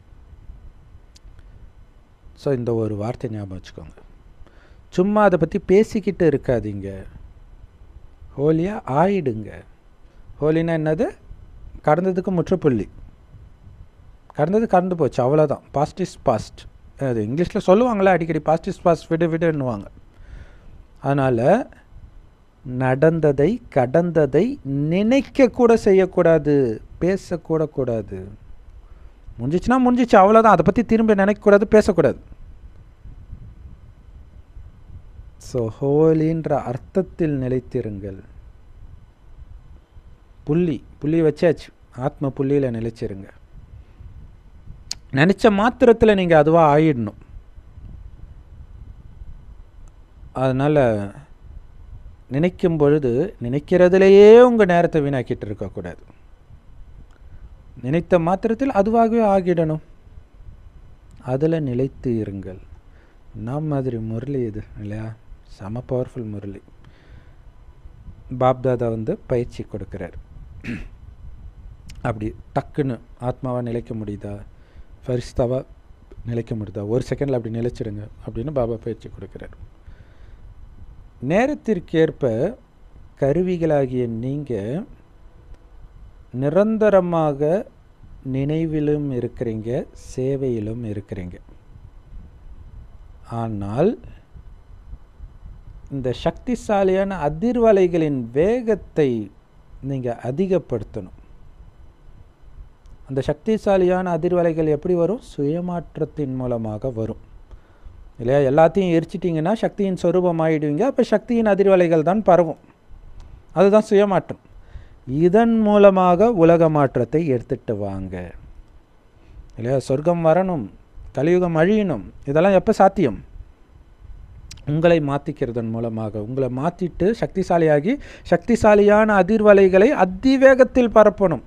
ஸோ இந்த ஒரு வார்த்தை ஞாபகம் வச்சுக்கோங்க சும்மா அதை பற்றி பேசிக்கிட்டு இருக்காதீங்க ஹோலியாக ஆயிடுங்க ஹோலினா என்னது கடந்ததுக்கு முற்றுப்புள்ளி கடந்தது கடந்து போச்சு அவ்வளோதான் பாஸ்ட் இஸ் பாஸ்ட் அது இங்கிலீஷில் சொல்லுவாங்களே அடிக்கடி பாஸ்ட் இஸ் பாஸ்ட் விடு விடுன்னுவாங்க அதனால் நடந்ததை கடந்ததை நினைக்க கூட செய்யக்கூடாது பேசக்கூட கூடாது முடிஞ்சிச்சுன்னா முடிஞ்சிச்சு அவ்வளோதான் அதை பற்றி திரும்ப நினைக்கக்கூடாது பேசக்கூடாது ஸோ ஹோலின்ற அர்த்தத்தில் நிலைத்திருங்கள் புள்ளி புள்ளி வச்சாச்சு ஆத்ம புள்ளியில் நிலைச்சிருங்க நினச்ச மாத்திரத்தில் நீங்கள் அதுவாக ஆயிடணும் அதனால் நினைக்கும் பொழுது நினைக்கிறதுலையே உங்கள் நேரத்தை வீணாக்கிட்டு இருக்கக்கூடாது நினைத்த மாத்திரத்தில் அதுவாகவே ஆகிடணும் அதில் நிலைத்து இருங்கள் நாம் மாதிரி முரளி இது இல்லையா செம பவர்ஃபுல் முரளி பாப்தாதா வந்து பயிற்சி கொடுக்குறார் அப்படி டக்குன்னு ஆத்மாவாக நிலைக்க முடியுதா ஃபரிஸ்தாவாக நிலைக்க முடியுதா ஒரு செகண்டில் அப்படி நிலைச்சிடுங்க அப்படின்னு பாபா பயிற்சி கொடுக்குறார் நேரத்திற்கேற்ப கருவிகளாகிய நீங்கள் நிரந்தரமாக நினைவிலும் இருக்கிறீங்க சேவையிலும் இருக்கிறீங்க ஆனால் இந்த சக்திசாலியான அதிர்வலைகளின் வேகத்தை நீங்கள் அதிகப்படுத்தணும் அந்த சக்திசாலியான அதிர்வலைகள் எப்படி வரும் சுயமாற்றத்தின் மூலமாக வரும் இல்லையா எல்லாத்தையும் எரிச்சிட்டிங்கன்னா சக்தியின் சொரூபம் ஆகிடுவீங்க அப்போ சக்தியின் அதிர்வலைகள் தான் பரவும் அதுதான் சுயமாற்றம் இதன் மூலமாக உலக மாற்றத்தை எடுத்துட்டு வாங்க இல்லையா சொர்க்கம் வரணும் கலியுகம் அழியணும் இதெல்லாம் எப்போ சாத்தியம் உங்களை மாற்றிக்கிறதன் மூலமாக உங்களை மாற்றிட்டு சக்திசாலியாகி சக்திசாலியான அதிர்வலைகளை அதிவேகத்தில் பரப்பணும்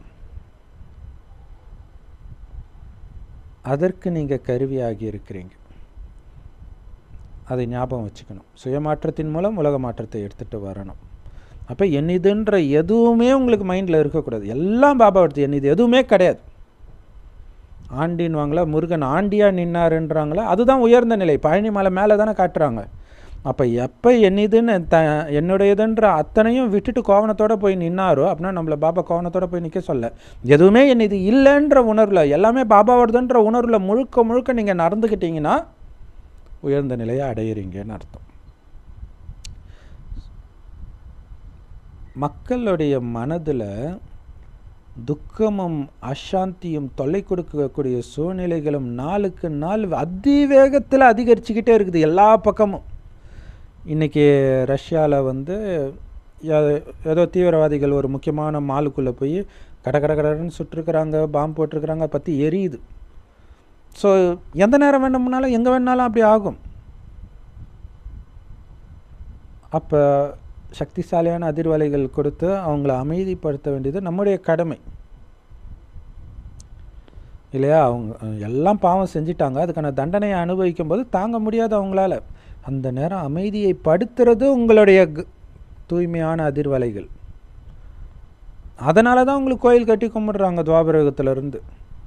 அதற்கு நீங்கள் கருவியாகி இருக்கிறீங்க அதை ஞாபகம் வச்சுக்கணும் சுயமாற்றத்தின் மூலம் உலக மாற்றத்தை எடுத்துகிட்டு வரணும் அப்போ என்னதுன்ற எதுவுமே உங்களுக்கு மைண்டில் இருக்கக்கூடாது எல்லாம் பாபா எடுத்து என்னது எதுவுமே கிடையாது ஆண்டின்வாங்களா முருகன் ஆண்டியாக நின்னாருன்றாங்களா அதுதான் உயர்ந்த நிலை பழனி மலை மேலே தானே காட்டுறாங்க அப்போ எப்போ என்னதுன்னு த என்னுடையதுன்ற அத்தனையும் விட்டுட்டு கோவணத்தோடு போய் நின்னாரோ அப்படின்னா நம்மளை பாபா கோவணத்தோடு போய் நிற்க சொல்ல எதுவுமே என் இது இல்லைன்ற உணர்வில் எல்லாமே பாபாவோடதுன்ற உணர்வில் முழுக்க முழுக்க நீங்கள் நடந்துக்கிட்டீங்கன்னா உயர்ந்த நிலையை அடையிறீங்கன்னு அர்த்தம் மக்களுடைய மனதில் துக்கமும் அசாந்தியும் தொல்லை கொடுக்கக்கூடிய சூழ்நிலைகளும் நாளுக்கு நாள் அதிவேகத்தில் அதிகரிச்சுக்கிட்டே இருக்குது எல்லா பக்கமும் இன்றைக்கி ரஷ்யாவில் வந்து ஏ- ஏதோ தீவிரவாதிகள் ஒரு முக்கியமான மாலுக்குள்ளே போய் கட கட கடன்னு சுட்டிருக்கிறாங்க பாம்பு போட்டிருக்கிறாங்க பற்றி எரியுது ஸோ எந்த நேரம் வேணும்னாலும் எங்கே வேணாலும் அப்படி ஆகும் அப்போ சக்திசாலியான அதிர்வலைகள் கொடுத்து அவங்கள அமைதிப்படுத்த வேண்டியது நம்முடைய கடமை இல்லையா அவங்க அஹ், எல்லாம் பாவம் செஞ்சிட்டாங்க அதுக்கான தண்டனையை அனுபவிக்கும் போது தாங்க முடியாது அவங்களால அந்த நேரம் அமைதியை படுத்துறது உங்களுடைய க- தூய்மையான அதிர்வலைகள் அதனால தான் உங்களுக்கு கோயில் கட்டி கும்பிடுறாங்க துவாபரகத்துல இருந்து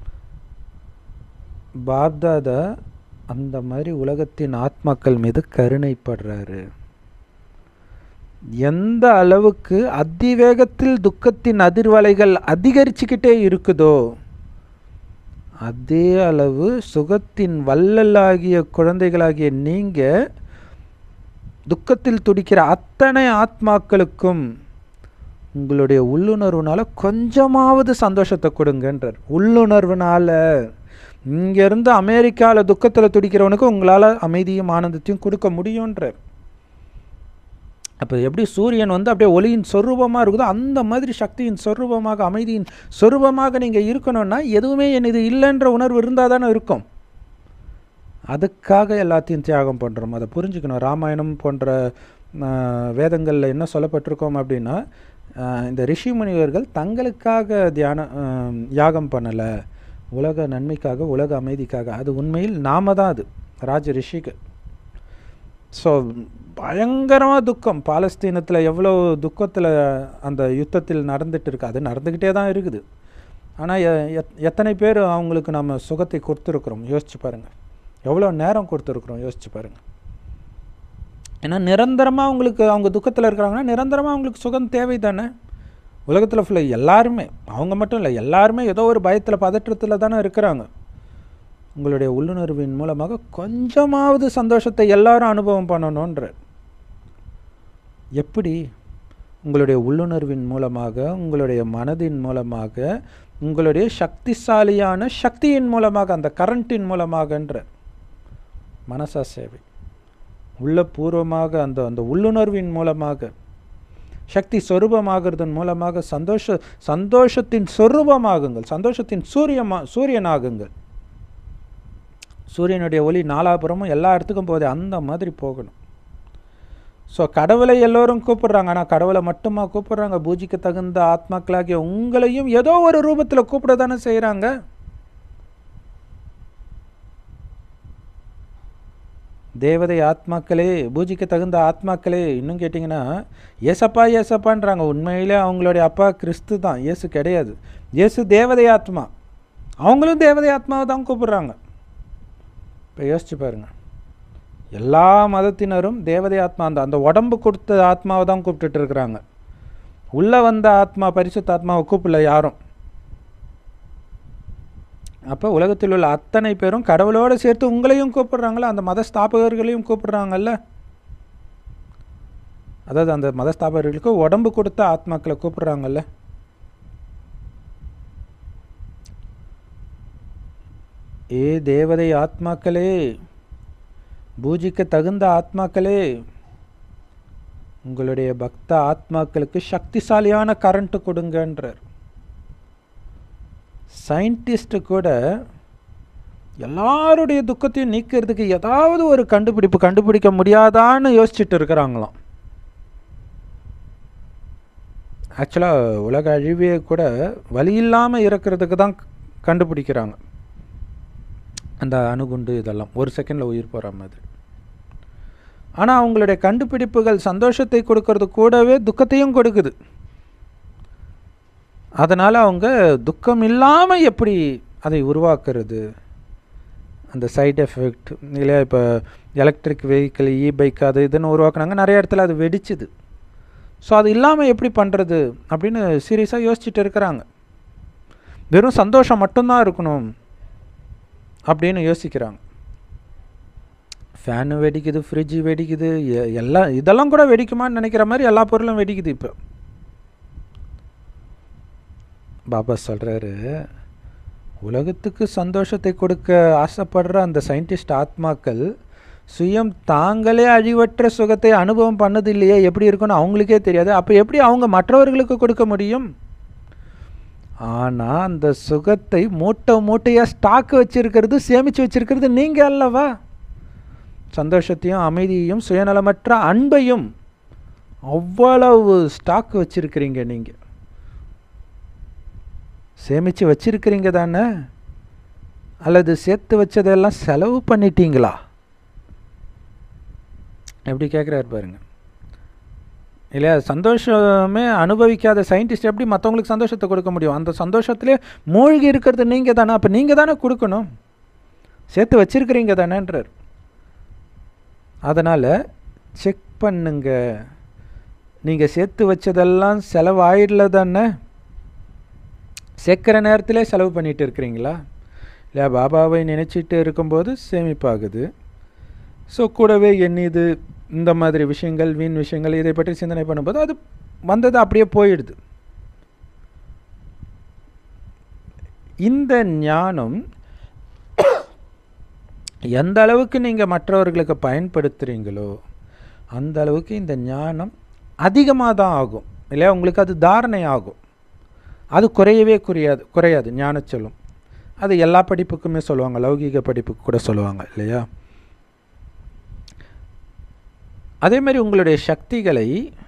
பாப்தாதா அந்த மாதிரி உலகத்தின் ஆத்மாக்கள் மீது கருணைப்படுறாரு எந்த அளவுக்கு அதிவேகத்தில் துக்கத்தின் அதிர்வலைகள் அதிகரிச்சுக்கிட்டே இருக்குதோ அதே அளவு சுகத்தின் வள்ளலாகிய குழந்தைகளாகிய நீங்க துக்கத்தில் துடிக்கிற அத்தனை ஆத்மாக்களுக்கும் உங்களுடைய உள்ளுணர்வுனால கொஞ்சமாவது சந்தோஷத்தை கொடுங்கன்றார் உள்ளுணர்வுனால இங்கேருந்து அமெரிக்காவில் துக்கத்தில் துடிக்கிறவனுக்கு உங்களால் அமைதியும் ஆனந்தத்தையும் கொடுக்க முடியுன்றார் அப்போ எப்படி சூரியன் வந்து அப்படியே ஒளியின் சொரூபமாக இருக்குதோ அந்த மாதிரி சக்தியின் சொரூபமாக அமைதியின் சொரூபமாக நீங்கள் இருக்கணும்னா எதுவுமே என் இது இல்லைன்ற உணர்வு இருந்தால் தானே இருக்கும் அதுக்காக எல்லாத்தையும் தியாகம் பண்ணுறோம் அதை புரிஞ்சுக்கணும் ராமாயணம் போன்ற வேதங்களில் என்ன சொல்லப்பட்டிருக்கோம் அப்படின்னா ஆஹ் இந்த ரிஷி முனிவர்கள் தங்களுக்காக தியான ஆஹ் யாகம் பண்ணலை உலக நன்மைக்காக உலக அமைதிக்காக அது உண்மையில் நாம தான் அது ராஜ ரிஷிக்கு ஸோ பயங்கரமாக துக்கம் பாலஸ்தீனத்தில் எவ்வளோ துக்கத்தில் அந்த யுத்தத்தில் நடந்துட்டு இருக்கு அது நடந்துக்கிட்டே தான் இருக்குது ஆனால் எத்தனை பேர் அவங்களுக்கு நம்ம சுகத்தை கொடுத்துருக்குறோம் யோசிச்சு பாருங்கள் எவ்வளோ நேரம் கொடுத்துருக்குறோம் யோசிச்சு பாருங்கள் ஏன்னா நிரந்தரமாக அவங்களுக்கு அவங்க துக்கத்தில் இருக்கிறாங்கன்னா நிரந்தரமாக அவங்களுக்கு சுகம் தேவை தானே உலகத்தில் ஃபுல்லாக எல்லாருமே அவங்க மட்டும் இல்லை எல்லாருமே ஏதோ ஒரு பயத்தில் பதற்றத்தில் தானே இருக்கிறாங்க உங்களுடைய உள்ளுணர்வின் மூலமாக கொஞ்சமாவது சந்தோஷத்தை எல்லாரும் அனுபவம் பண்ணணுன்ற எப்படி உங்களுடைய உள்ளுணர்வின் மூலமாக உங்களுடைய மனதின் மூலமாக உங்களுடைய சக்திசாலியான சக்தியின் மூலமாக அந்த கரண்ட்டின் மூலமாகன்ற மனசா சேவை உள்ளபூர்வமாக அந்த அந்த உள்ளுணர்வின் மூலமாக சக்தி சொரூபமாகிறதன் மூலமாக சந்தோஷ சந்தோஷத்தின் சொரூபமாகுங்கள் சந்தோஷத்தின் சூரியமா சூரியனாகுங்கள் சூரியனுடைய ஒளி நாலாபுறமும் எல்லா இடத்துக்கும் போகுது அந்த மாதிரி போகணும் ஸோ கடவுளை எல்லோரும் கூப்பிடுறாங்க ஆனால் கடவுளை மட்டுமா கூப்பிடுறாங்க பூஜைக்கு தகுந்த ஆத்மாக்களாகிய உங்களையும் ஏதோ ஒரு ரூபத்தில் கூப்பிட தானே செய்கிறாங்க தேவதை ஆத்மாக்களே பூஜைக்கு தகுந்த ஆத்மாக்களே இன்னும் கேட்டிங்கன்னா ஏசப்பா ஏசப்பான்றாங்க உண்மையிலே அவங்களுடைய அப்பா கிறிஸ்து தான் இயேசு கிடையாது இயேசு தேவதை ஆத்மா அவங்களும் தேவதை ஆத்மாவை தான் கூப்பிடுறாங்க இப்போ யோசிச்சு பாருங்க எல்லா மதத்தினரும் தேவதை ஆத்மா அந்த அந்த உடம்பு கொடுத்த ஆத்மாவை தான் கூப்பிட்டுட்டு இருக்கிறாங்க உள்ளே வந்த ஆத்மா பரிசுத்த ஆத்மாவை கூப்பிடல யாரும் அப்போ உலகத்தில் உள்ள அத்தனை பேரும் கடவுளோடு சேர்த்து உங்களையும் கூப்பிடுறாங்களா அந்த மத ஸ்தாபகர்களையும் கூப்பிடுறாங்கல்ல அதாவது அந்த மத ஸ்தாபகர்களுக்கு உடம்பு கொடுத்த ஆத்மாக்களை கூப்பிடுறாங்கல்ல ஏ தேவதை ஆத்மாக்களே பூஜைக்கு தகுந்த ஆத்மாக்களே உங்களுடைய பக்த ஆத்மாக்களுக்கு சக்திசாலியான கரண்ட்டு கொடுங்கன்றார் சயின்டிஸ்ட்டு கூட எல்லாருடைய துக்கத்தையும் நீக்கிறதுக்கு ஏதாவது ஒரு கண்டுபிடிப்பு கண்டுபிடிக்க முடியாதான்னு யோசிச்சுட்டு இருக்கிறாங்களாம் ஆக்சுவலாக உலக அழிவே கூட வழி இல்லாமல் இறக்கிறதுக்கு தான் கண்டுபிடிக்கிறாங்க அந்த அணுகுண்டு இதெல்லாம் ஒரு செகண்டில் உயிர் போகிற மாதிரி ஆனால் அவங்களுடைய கண்டுபிடிப்புகள் சந்தோஷத்தை கொடுக்கறது கூடவே துக்கத்தையும் கொடுக்குது அதனால் அவங்க துக்கம் இல்லாமல் எப்படி அதை உருவாக்குறது அந்த சைடு எஃபெக்ட் இல்லையா இப்போ எலக்ட்ரிக் வெஹிக்கிள் இ பைக் அது இதுன்னு உருவாக்குனாங்க நிறைய இடத்துல அது வெடிச்சுது ஸோ அது இல்லாமல் எப்படி பண்ணுறது அப்படின்னு சீரியஸாக யோசிச்சுட்டு இருக்கிறாங்க வெறும் சந்தோஷம் மட்டும்தான் இருக்கணும் அப்படின்னு யோசிக்கிறாங்க ஃபேனு வெடிக்குது ஃப்ரிட்ஜு வெடிக்குது எ- எல்லாம் இதெல்லாம் கூட வெடிக்குமான்னு நினைக்கிற மாதிரி எல்லா பொருளும் வெடிக்குது இப்போ பாபா சொல்கிறாரு உலகத்துக்கு சந்தோஷத்தை கொடுக்க ஆசைப்படுற அந்த சயின்டிஸ்ட் ஆத்மாக்கள் சுயம் தாங்களே அழிவற்ற சுகத்தை அனுபவம் பண்ணது இல்லையே எப்படி இருக்குன்னு அவங்களுக்கே தெரியாது அப்போ எப்படி அவங்க மற்றவர்களுக்கு கொடுக்க முடியும் ஆனால் அந்த சுகத்தை மூட்டை மூட்டையாக ஸ்டாக் வச்சிருக்கிறது சேமித்து வச்சிருக்கிறது நீங்கள் அல்லவா சந்தோஷத்தையும் அமைதியையும் சுயநலமற்ற அன்பையும் அவ்வளவு ஸ்டாக் வச்சிருக்கிறீங்க நீங்கள் சேமித்து வச்சிருக்கிறீங்க தானே அல்லது சேர்த்து வச்சதெல்லாம் செலவு பண்ணிட்டீங்களா எப்படி கேட்குறாரு பாருங்க இல்லையா சந்தோஷமே அனுபவிக்காத சயின்டிஸ்ட் எப்படி மற்றவங்களுக்கு சந்தோஷத்தை கொடுக்க முடியும் அந்த சந்தோஷத்திலே மூழ்கி இருக்கிறது நீங்கள் தானே அப்போ நீங்கள் தானே கொடுக்கணும் சேர்த்து வச்சிருக்கிறீங்க தானேன்றார் அதனால் செக் பண்ணுங்க நீங்கள் சேர்த்து வச்சதெல்லாம் செலவாயிடல தானே சேர்க்குற நேரத்திலே செலவு பண்ணிட்டு இருக்கிறீங்களா இல்லையா பாபாவை நினச்சிட்டு இருக்கும்போது சேமிப்பாகுது ஸோ கூடவே எண்ணிது இந்த மாதிரி விஷயங்கள் வீண் விஷயங்கள் இதை பற்றி சிந்தனை பண்ணும்போது அது வந்தது அப்படியே போயிடுது இந்த ஞானம் எந்த அளவுக்கு நீங்கள் மற்றவர்களுக்கு பயன்படுத்துகிறீங்களோ அந்த அளவுக்கு இந்த ஞானம் அதிகமாக தான் ஆகும் இல்லையா உங்களுக்கு அது தாரணை ஆகும் அது குறையவே குறையாது குறையாது ஞானச்சொல்லும் அது எல்லா படிப்புக்குமே சொல்லுவாங்க லௌகீக படிப்புக்கு கூட சொல்லுவாங்க இல்லையா அதே மாதிரி உங்களுடைய சக்திகளை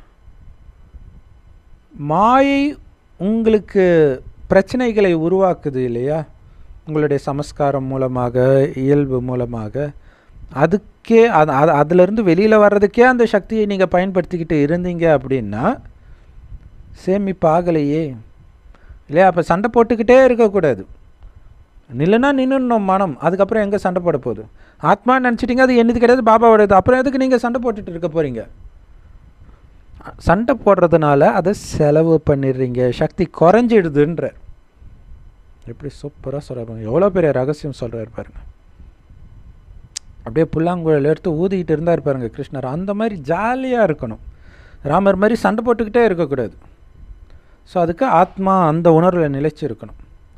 மாயை உங்களுக்கு பிரச்சனைகளை உருவாக்குது இல்லையா உங்களுடைய சமஸ்காரம் மூலமாக இயல்பு மூலமாக அதுக்கே அது அது அதிலிருந்து வெளியில் வர்றதுக்கே அந்த சக்தியை நீங்கள் பயன்படுத்திக்கிட்டு இருந்தீங்க அப்படின்னா சேமிப்பாகலையே இல்லையா அப்போ சண்டை போட்டுக்கிட்டே இருக்கக்கூடாது நில்லுனா நின்னுடணும் மனம் அதுக்கப்புறம் எங்கே சண்டை போட போகுது ஆத்மா நினச்சிட்டிங்க அது என்னது கிடையாது பாபாவோடது அப்புறம் எதுக்கு நீங்கள் சண்டை போட்டுட்டு இருக்க போகிறீங்க சண்டை போடுறதுனால அதை செலவு பண்ணிடுறீங்க சக்தி குறைஞ்சிடுதுன்ற எப்படி சூப்பராக சொல்கிறாங்க எவ்வளோ பெரிய ரகசியம் சொல்கிறாரு பாருங்க அப்படியே புல்லாங்குழல் எடுத்து ஊதிக்கிட்டு இருந்தார் பாருங்க கிருஷ்ணர் அந்த மாதிரி ஜாலியாக இருக்கணும் ராமர் மாதிரி சண்டை போட்டுக்கிட்டே இருக்கக்கூடாது ஸோ அதுக்கு ஆத்மா அந்த உணர்வில் நிலைச்சு இருக்கணும்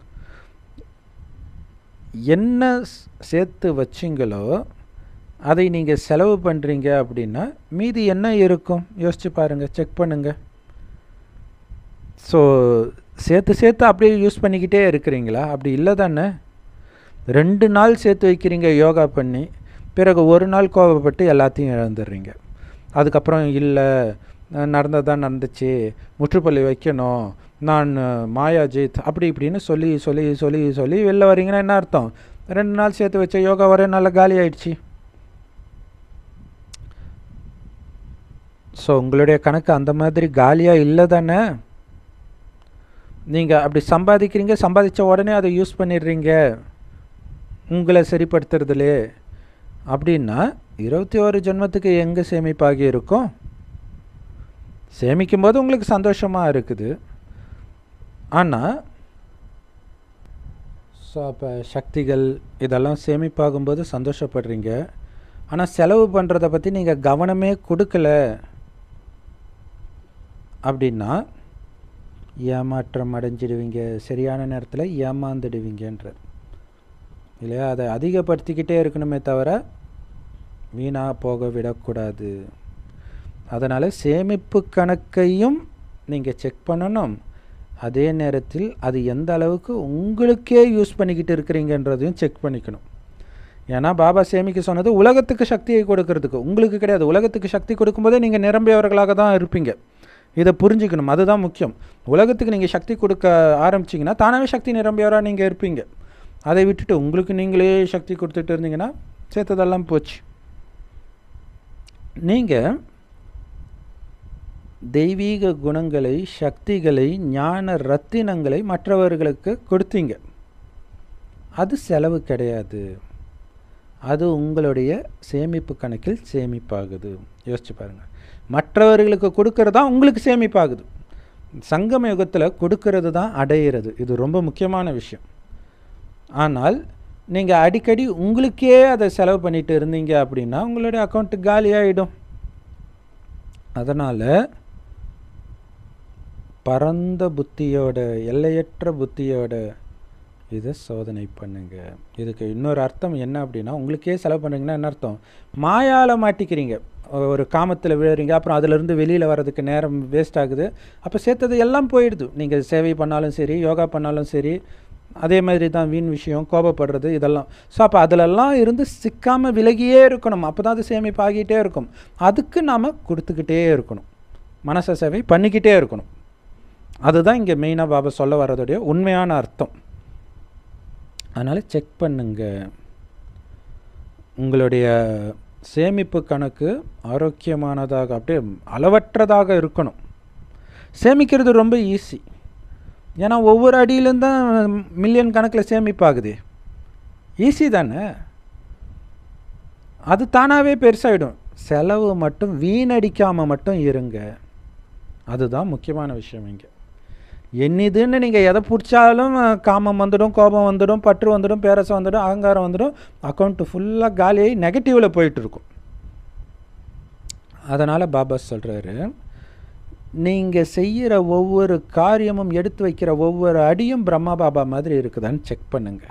என்ன ஸ்- சேர்த்து வச்சிங்களோ அதை நீங்கள் செலவு பண்ணுறீங்க அப்படின்னா மீதி என்ன இருக்கும் யோசிச்சு பாருங்கள் செக் பண்ணுங்கள் ஸோ சேர்த்து சேர்த்து அப்படியே யூஸ் பண்ணிக்கிட்டே இருக்கிறீங்களா அப்படி இல்லை தானே ரெண்டு நாள் சேர்த்து வைக்கிறீங்க யோகா பண்ணி பிறகு ஒரு நாள் கோபப்பட்டு எல்லாத்தையும் இழந்துடுறீங்க அதுக்கப்புறம் இல்லை நடந்தது தான் நடந்துச்சு முற்றுப்புள்ளி வைக்கணும் நான் மாயாஜித் அப்படி இப்படின்னு சொல்லி சொல்லி சொல்லி சொல்லி வெளில வரீங்கன்னா என்ன அர்த்தம் ரெண்டு நாள் சேர்த்து வச்ச யோகா ஒரே நாளில் காலி ஆயிடுச்சு ஸோ உங்களுடைய கணக்கு அந்த மாதிரி காலியாக இல்லை தானே நீங்கள் அப்படி சம்பாதிக்கிறீங்க சம்பாதிச்ச உடனே அதை யூஸ் பண்ணிடுறீங்க உங்களை சரிப்படுத்துறதுலே அப்படின்னா இருபத்தி ஒரு ஜென்மத்துக்கு எங்கே சேமிப்பாகி இருக்கும் சேமிக்கும் போது உங்களுக்கு சந்தோஷமாக இருக்குது ஆனால் ஸோ அப்போ சக்திகள் இதெல்லாம் சேமிப்பாகும்போது சந்தோஷப்படுறீங்க ஆனால் செலவு பண்ணுறத பற்றி நீங்கள் கவனமே கொடுக்கல அப்படின்னா ஏமாற்றம் அடைஞ்சிடுவீங்க சரியான நேரத்தில் ஏமாந்துடுவீங்கன்றார் இல்லையா அதை அதிகப்படுத்திக்கிட்டே இருக்கணுமே தவிர வீணாக போக விடக்கூடாது அதனால் சேமிப்பு கணக்கையும் நீங்கள் செக் பண்ணணும் அதே நேரத்தில் அது எந்த அளவுக்கு உங்களுக்கே யூஸ் பண்ணிக்கிட்டு இருக்கிறீங்கன்றதையும் செக் பண்ணிக்கணும் ஏன்னா பாபா சேமிக்க சொன்னது உலகத்துக்கு சக்தியை கொடுக்கறதுக்கு உங்களுக்கு கிடையாது உலகத்துக்கு சக்தி கொடுக்கும்போதே நீங்கள் நிரம்பியவர்களாக தான் இருப்பீங்க இதை புரிஞ்சுக்கணும் அதுதான் முக்கியம் உலகத்துக்கு நீங்கள் சக்தி கொடுக்க ஆரம்பிச்சிங்கன்னா தானாகவே சக்தி நிரம்பியவராக நீங்கள் இருப்பீங்க அதை விட்டுட்டு உங்களுக்கு நீங்களே சக்தி கொடுத்துட்டு இருந்தீங்கன்னா சேர்த்ததெல்லாம் போச்சு நீங்கள் தெய்வீக குணங்களை சக்திகளை ஞான ரத்தினங்களை மற்றவர்களுக்கு கொடுத்தீங்க அது செலவு கிடையாது அது உங்களுடைய சேமிப்பு கணக்கில் சேமிப்பாகுது யோசிச்சு பாருங்கள் மற்றவர்களுக்கு கொடுக்கறது தான் உங்களுக்கு சேமிப்பாகுது சங்கம யுகத்தில் கொடுக்கறது தான் அடையிறது இது ரொம்ப முக்கியமான விஷயம் ஆனால் நீங்கள் அடிக்கடி உங்களுக்கே அதை செலவு பண்ணிட்டு இருந்தீங்க அப்படின்னா உங்களுடைய அக்கௌண்ட்டு காலியாகிடும் அதனால் பரந்த புத்தியோட எல்லையற்ற புத்தியோட இதை சோதனை பண்ணுங்க இதுக்கு இன்னொரு அர்த்தம் என்ன அப்படின்னா உங்களுக்கே செலவு பண்ணுறீங்கன்னா என்ன அர்த்தம் மாயால் மாட்டிக்கிறீங்க ஒரு காமத்தில் விழுறீங்க அப்புறம் அதிலிருந்து வெளியில் வர்றதுக்கு நேரம் வேஸ்ட் ஆகுது அப்போ சேர்த்தது எல்லாம் போயிடுது நீங்கள் சேவை பண்ணாலும் சரி யோகா பண்ணாலும் சரி அதே மாதிரி தான் வீண் விஷயம் கோபப்படுறது இதெல்லாம் ஸோ அப்போ அதிலெல்லாம் இருந்து சிக்காமல் விலகியே இருக்கணும் அப்போ தான் அது சேமிப்பாகிட்டே இருக்கும் அதுக்கு நாம் கொடுத்துக்கிட்டே இருக்கணும் மனச சேவை பண்ணிக்கிட்டே இருக்கணும் அதுதான் இங்கே மெயினாக பாபா சொல்ல வர்றதுடைய உண்மையான அர்த்தம் அதனால் செக் பண்ணுங்க உங்களுடைய சேமிப்பு கணக்கு ஆரோக்கியமானதாக அப்படியே அளவற்றதாக இருக்கணும் சேமிக்கிறது ரொம்ப ஈஸி ஏன்னா ஒவ்வொரு அடியிலும் தான் மில்லியன் கணக்கில் சேமிப்பாகுது ஈஸி தானே அது தானாகவே பெருசாகிடும் செலவு மட்டும் வீணடிக்காமல் மட்டும் இருங்க அதுதான் முக்கியமான விஷயம் இங்கே என்னதுன்னு நீங்கள் எதை பிடிச்சாலும் காமம் வந்துடும் கோபம் வந்துடும் பற்று வந்துடும் பேரசம் வந்துடும் அகங்காரம் வந்துடும் அக்கௌண்ட்டு ஃபுல்லாக காலியாகி நெகட்டிவில் போயிட்டுருக்கும் அதனால் பாபா சொல்கிறாரு நீங்கள் செய்கிற ஒவ்வொரு காரியமும் எடுத்து வைக்கிற ஒவ்வொரு அடியும் பிரம்மா பாபா மாதிரி இருக்குதான்னு செக் பண்ணுங்க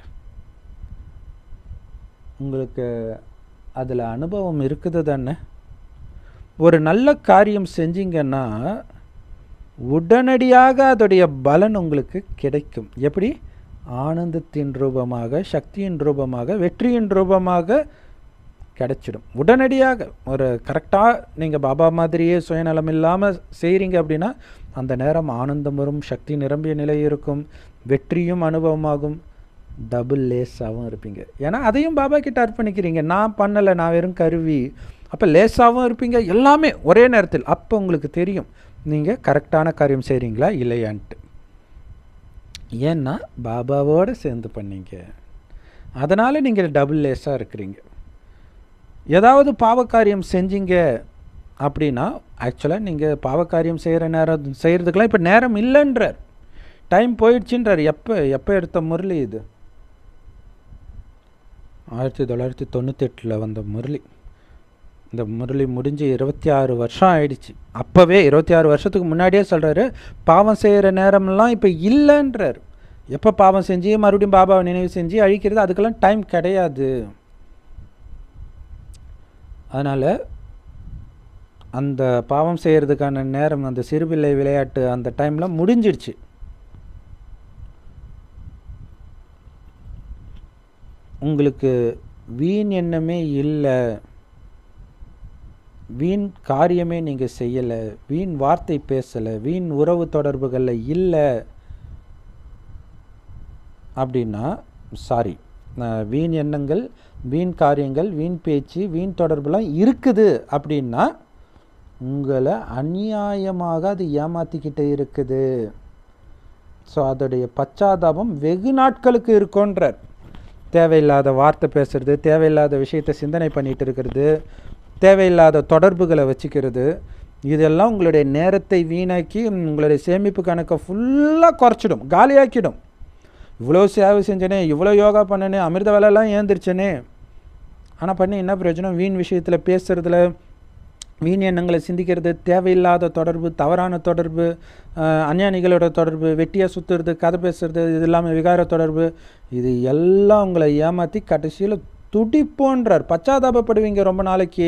உங்களுக்கு அதில் அனுபவம் இருக்குது தானே ஒரு நல்ல காரியம் செஞ்சீங்கன்னா உடனடியாக அதோடைய பலன் உங்களுக்கு கிடைக்கும் எப்படி ஆனந்தத்தின் ரூபமாக சக்தியின் ரூபமாக வெற்றியின் ரூபமாக கிடைச்சிடும் உடனடியாக ஒரு கரெக்டாக நீங்கள் பாபா மாதிரியே சுயநலம் இல்லாமல் செய்கிறீங்க அப்படின்னா அந்த நேரம் ஆனந்தம் வரும் சக்தி நிரம்பிய நிலை இருக்கும் வெற்றியும் அனுபவமாகும் டபுள் லேஸாகவும் இருப்பீங்க ஏன்னா அதையும் பாபா கிட்ட அர்ப்பணிக்கிறீங்க நான் பண்ணலை நான் வெறும் கருவி அப்போ லேஸாகவும் இருப்பீங்க எல்லாமே ஒரே நேரத்தில் அப்போ உங்களுக்கு தெரியும் நீங்கள் கரெக்டான காரியம் செய்கிறீங்களா இல்லையான்ட்டு ஏன்னா பாபாவோடு சேர்ந்து பண்ணீங்க அதனால் நீங்கள் டபுள் லேஸாக இருக்கிறீங்க ஏதாவது பாவக்காரியம் செஞ்சீங்க அப்படின்னா ஆக்சுவலாக நீங்கள் பாவக்காரியம் செய்கிற நேரம் செய்கிறதுக்கெலாம் இப்போ நேரம் இல்லைன்றார் டைம் போயிடுச்சுன்றார் எப்போ எப்போ எடுத்த முரளி இது ஆயிரத்தி தொள்ளாயிரத்தி தொண்ணூத்தெட்டில் வந்த முரளி இந்த முரளி முடிஞ்சு இருபத்தி ஆறு வருஷம் ஆயிடுச்சு அப்போவே இருபத்தி ஆறு வருஷத்துக்கு முன்னாடியே சொல்கிறாரு பாவம் செய்கிற நேரம்லாம் இப்போ இல்லைன்றார் எப்போ பாவம் செஞ்சு மறுபடியும் பாபாவை நினைவு செஞ்சு அழிக்கிறது அதுக்கெல்லாம் டைம் கிடையாது அதனால் அந்த பாவம் செய்கிறதுக்கான நேரம் அந்த சிறுபிள்ளை விளையாட்டு அந்த டைமில் முடிஞ்சிடுச்சு உங்களுக்கு வீண் எண்ணமே இல்லை வீண் காரியமே நீங்கள் செய்யலை வீண் வார்த்தை பேசலை வீண் உறவு தொடர்புகளில் இல்லை அப்படின்னா சாரி வீண் எண்ணங்கள் வீண் காரியங்கள் வீண் பேச்சு வீண் தொடர்புலாம் இருக்குது அப்படின்னா உங்களை அநியாயமாக அது ஏமாற்றிக்கிட்டே இருக்குது ஸோ அதோடைய பச்சாதாபம் வெகு நாட்களுக்கு இருக்குன்றார் தேவையில்லாத வார்த்தை பேசுறது தேவையில்லாத விஷயத்தை சிந்தனை பண்ணிகிட்டு இருக்கிறது தேவையில்லாத தொடர்புகளை வச்சுக்கிறது இதெல்லாம் உங்களுடைய நேரத்தை வீணாக்கி உங்களுடைய சேமிப்பு கணக்கை ஃபுல்லாக குறைச்சிடும் காலியாக்கிடும் இவ்வளோ சேவை செஞ்சனே இவ்வளோ யோகா பண்ணனே அமிர்த வேலையெல்லாம் ஏந்திரிச்சனே ஆனால் பண்ணி என்ன பிரயோஜனம் வீண் விஷயத்தில் பேசுகிறதுல வீண் எண்ணங்களை சிந்திக்கிறது தேவையில்லாத தொடர்பு தவறான தொடர்பு அஞ்ஞானிகளோட தொடர்பு வெட்டியாக சுற்றுறது கதை பேசுறது இது இல்லாமல் விகார தொடர்பு இது எல்லாம் உங்களை ஏமாற்றி கடைசியில் துடிப்போன்றார் பச்சாதாபப்படுவீங்க ரொம்ப நாளைக்கு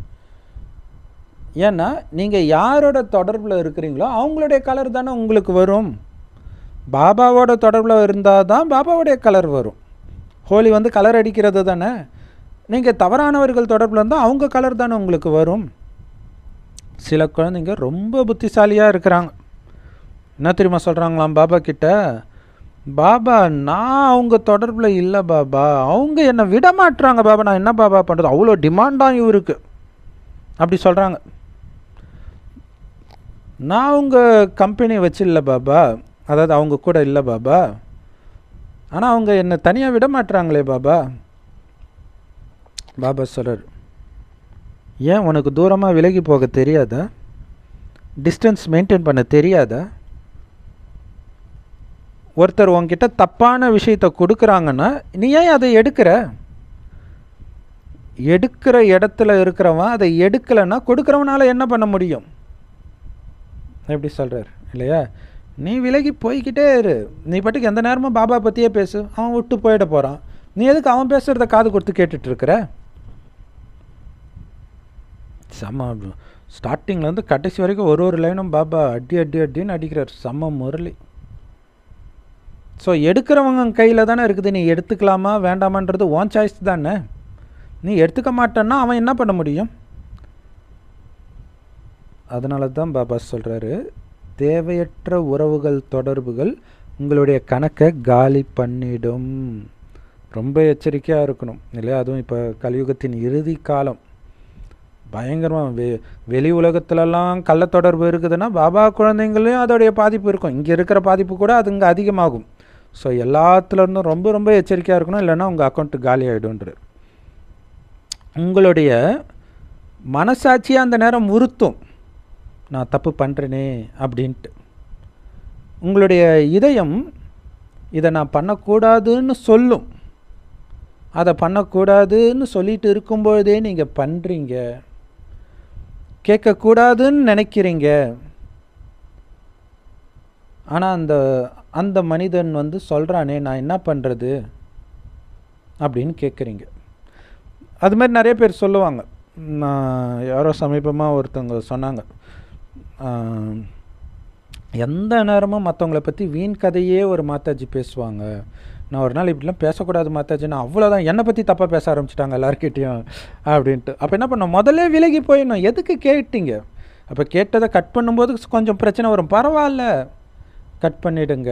ஏன்னா நீங்கள் யாரோட தொடர்பில் இருக்கிறீங்களோ அவங்களுடைய கலர் தானே உங்களுக்கு வரும் பாபாவோட தொடர்பில் இருந்தால் தான் பாபாவுடைய கலர் வரும் ஹோலி வந்து கலர் அடிக்கிறது தானே நீங்கள் தவறானவர்கள் தொடர்பில் இருந்தால் அவங்க கலர் தானே உங்களுக்கு வரும் சில குழந்தைங்க ரொம்ப புத்திசாலியாக இருக்கிறாங்க என்ன தெரியுமா சொல்கிறாங்களாம் பாபா கிட்ட பாபா நான் அவங்க தொடர்பில் இல்லை பாபா அவங்க என்னை விட மாட்டுறாங்க பாபா நான் என்ன பாபா பண்ணுறது அவ்வளோ டிமாண்டாக இவருக்கு அப்படி சொல்கிறாங்க நான் உங்கள் கம்பெனி வச்சு இல்லை பாபா அதாவது அவங்க கூட இல்லை பாபா ஆனால் அவங்க என்னை தனியாக விட மாட்டுறாங்களே பாபா பாபா சொல்கிறார் ஏன் உனக்கு தூரமாக விலகி போக தெரியாதா டிஸ்டன்ஸ் மெயின்டைன் பண்ண தெரியாதா ஒருத்தர் உன்கிட்ட தப்பான விஷயத்த கொடுக்குறாங்கன்னா நீ ஏன் அதை எடுக்கிற எடுக்கிற இடத்துல இருக்கிறவன் அதை எடுக்கலைன்னா கொடுக்குறவனால என்ன பண்ண முடியும் எப்படி சொல்கிறார் இல்லையா நீ விலகி போய்கிட்டே இரு நீ பாட்டுக்கு எந்த நேரமும் பாபா பற்றியே பேசு அவன் விட்டு போயிட போகிறான் நீ எதுக்கு அவன் பேசுகிறத காது கொடுத்து கேட்டுட்டு இருக்கிற செம்ம ஸ்டார்டிங்லேருந்து கடைசி வரைக்கும் ஒரு ஒரு லைனும் பாபா அடி அடி அடின்னு அடிக்கிறார் செம்ம முரளி ஸோ எடுக்கிறவங்க கையில் தானே இருக்குது நீ எடுத்துக்கலாமா வேண்டாமான்றது ஓன் சாய்ஸ் தானே நீ எடுத்துக்க மாட்டேன்னா அவன் என்ன பண்ண முடியும் அதனால தான் பாபா சொல்கிறாரு தேவையற்ற உறவுகள் தொடர்புகள் உங்களுடைய கணக்கை காலி பண்ணிடும் ரொம்ப எச்சரிக்கையாக இருக்கணும் இல்லையா அதுவும் இப்போ கலியுகத்தின் இறுதி காலம் பயங்கரமாக வெ வெளி உலகத்துலலாம் கள்ள தொடர்பு இருக்குதுன்னா பாபா குழந்தைங்களையும் அதோடைய பாதிப்பு இருக்கும் இங்கே இருக்கிற பாதிப்பு கூட அது இங்கே அதிகமாகும் ஸோ எல்லாத்துலேருந்தும் ரொம்ப ரொம்ப எச்சரிக்கையாக இருக்கணும் இல்லைன்னா உங்கள் அக்கௌண்ட்டு காலி ஆகிடும்ன்றார் உங்களுடைய மனசாட்சியை அந்த நேரம் உறுத்தும் நான் தப்பு பண்ணுறேனே அப்படின்ட்டு உங்களுடைய இதயம் இதை நான் பண்ணக்கூடாதுன்னு சொல்லும் அதை பண்ணக்கூடாதுன்னு சொல்லிட்டு இருக்கும்பொழுதே நீங்கள் பண்ணுறீங்க கேட்கக்கூடாதுன்னு நினைக்கிறீங்க ஆனால் அந்த அந்த மனிதன் வந்து சொல்கிறானே நான் என்ன பண்ணுறது அப்படின்னு கேட்குறீங்க அது மாதிரி நிறைய பேர் சொல்லுவாங்க நான் யாரோ சமீபமாக ஒருத்தவங்க சொன்னாங்க ஆஹ், எந்த நேரமும் மற்றவங்கள பற்றி வீண் கதையே ஒரு மாதாஜி பேசுவாங்க நான் ஒரு நாள் இப்படிலாம் பேசக்கூடாது மாதாஜின்னா அவ்வளோதான் என்னை பற்றி தப்பாக பேச ஆரம்பிச்சிட்டாங்க எல்லாருக்கிட்டேயும் அப்படின்ட்டு அப்போ என்ன பண்ணோம் முதல்ல விலகி போயிடணும் எதுக்கு கேட்டீங்க அப்போ கேட்டதை கட் பண்ணும்போது கொஞ்சம் பிரச்சனை வரும் பரவாயில்ல கட் பண்ணிடுங்க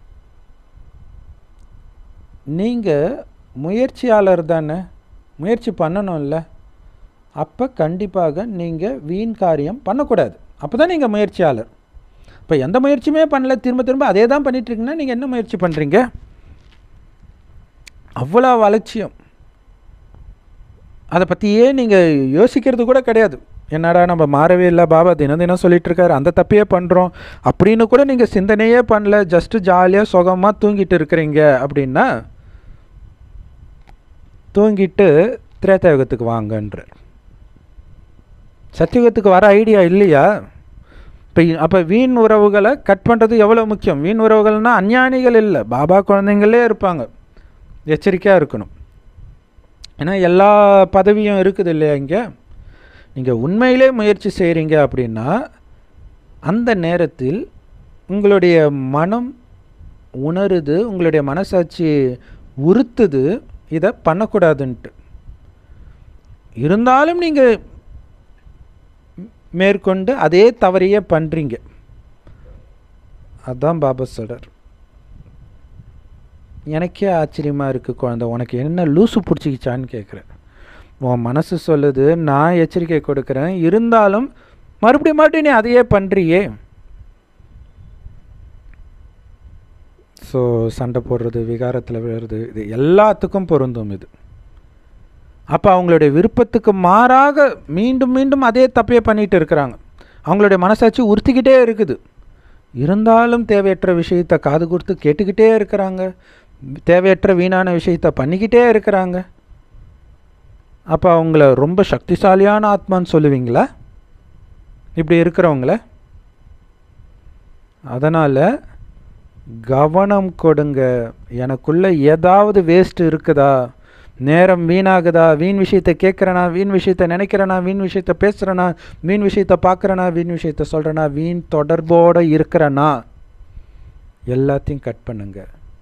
நீங்கள் முயற்சியாளர் தானே முயற்சி பண்ணணும்ல அப்போ கண்டிப்பாக நீங்கள் வீண் காரியம் பண்ணக்கூடாது அப்போ தான் நீங்கள் முயற்சியாளர் இப்போ எந்த முயற்சியுமே பண்ணல திரும்ப திரும்ப அதே தான் பண்ணிகிட்ருக்கீங்கன்னா நீங்கள் என்ன முயற்சி பண்ணுறீங்க அவ்வளோ அலட்சியம் அதை பற்றியே நீங்கள் யோசிக்கிறது கூட கிடையாது என்னடா நம்ம மாறவே இல்லை பாபா தினம் தினம் சொல்லிட்டு இருக்காரு அந்த தப்பையே பண்ணுறோம் அப்படின்னு கூட நீங்கள் சிந்தனையே பண்ணல ஜஸ்ட்டு ஜாலியாக சுகமாக தூங்கிட்டு இருக்கிறீங்க அப்படின்னா தூங்கிட்டு திரேதாயுகத்துக்கு வாங்கன்றார் சத்தியுகத்துக்கு வர ஐடியா இல்லையா இப்போ அப்போ வீண் உறவுகளை கட் பண்ணுறது எவ்வளோ முக்கியம் வீண் உறவுகள்னால் அஞ்ஞானிகள் இல்லை பாபா குழந்தைங்களே இருப்பாங்க எச்சரிக்கையாக இருக்கணும் ஏன்னா எல்லா பதவியும் இருக்குது இல்லையா இங்கே நீங்கள் உண்மையிலே முயற்சி செய்கிறீங்க அப்படின்னா அந்த நேரத்தில் உங்களுடைய மனம் உணருது உங்களுடைய மனசாட்சி உறுத்துது இதை பண்ணக்கூடாதுன்ட்டு இருந்தாலும் நீங்கள் மேற்கொண்டு அதே தவறையே பண்ணுறீங்க அதான் பாபா சொல்கிறார் எனக்கே ஆச்சரியமாக இருக்குது குழந்தை உனக்கு என்ன லூசு பிடிச்சிக்கிச்சான்னு கேட்குறேன் உன் மனசு சொல்லுது நான் எச்சரிக்கை கொடுக்குறேன் இருந்தாலும் மறுபடியும் மறுபடியும் நீ அதையே பண்ணுறியே ஸோ சண்டை போடுறது விகாரத்தில் விழுறது இது எல்லாத்துக்கும் பொருந்தும் இது அப்போ அவங்களுடைய விருப்பத்துக்கு மாறாக மீண்டும் மீண்டும் அதே தப்பையே பண்ணிட்டு இருக்கிறாங்க அவங்களுடைய மனசாட்சி உறுத்திக்கிட்டே இருக்குது இருந்தாலும் தேவையற்ற விஷயத்தை காது கொடுத்து கேட்டுக்கிட்டே இருக்கிறாங்க தேவையற்ற வீணான விஷயத்த பண்ணிக்கிட்டே இருக்கிறாங்க அப்போ அவங்கள ரொம்ப சக்திசாலியான ஆத்மான்னு சொல்லுவீங்களா இப்படி இருக்கிறவங்கள அதனால் கவனம் கொடுங்க எனக்குள்ளே ஏதாவது வேஸ்ட் இருக்குதா நேரம் வீணாகுதா வீண் விஷயத்தை கேட்குறேனா வீண் விஷயத்தை நினைக்கிறேனா வீண் விஷயத்தை பேசுகிறேனா வீண் விஷயத்தை பார்க்குறேனா வீண் விஷயத்தை சொல்கிறேனா வீண் தொடர்போடு இருக்கிறேனா எல்லாத்தையும் கட் பண்ணுங்க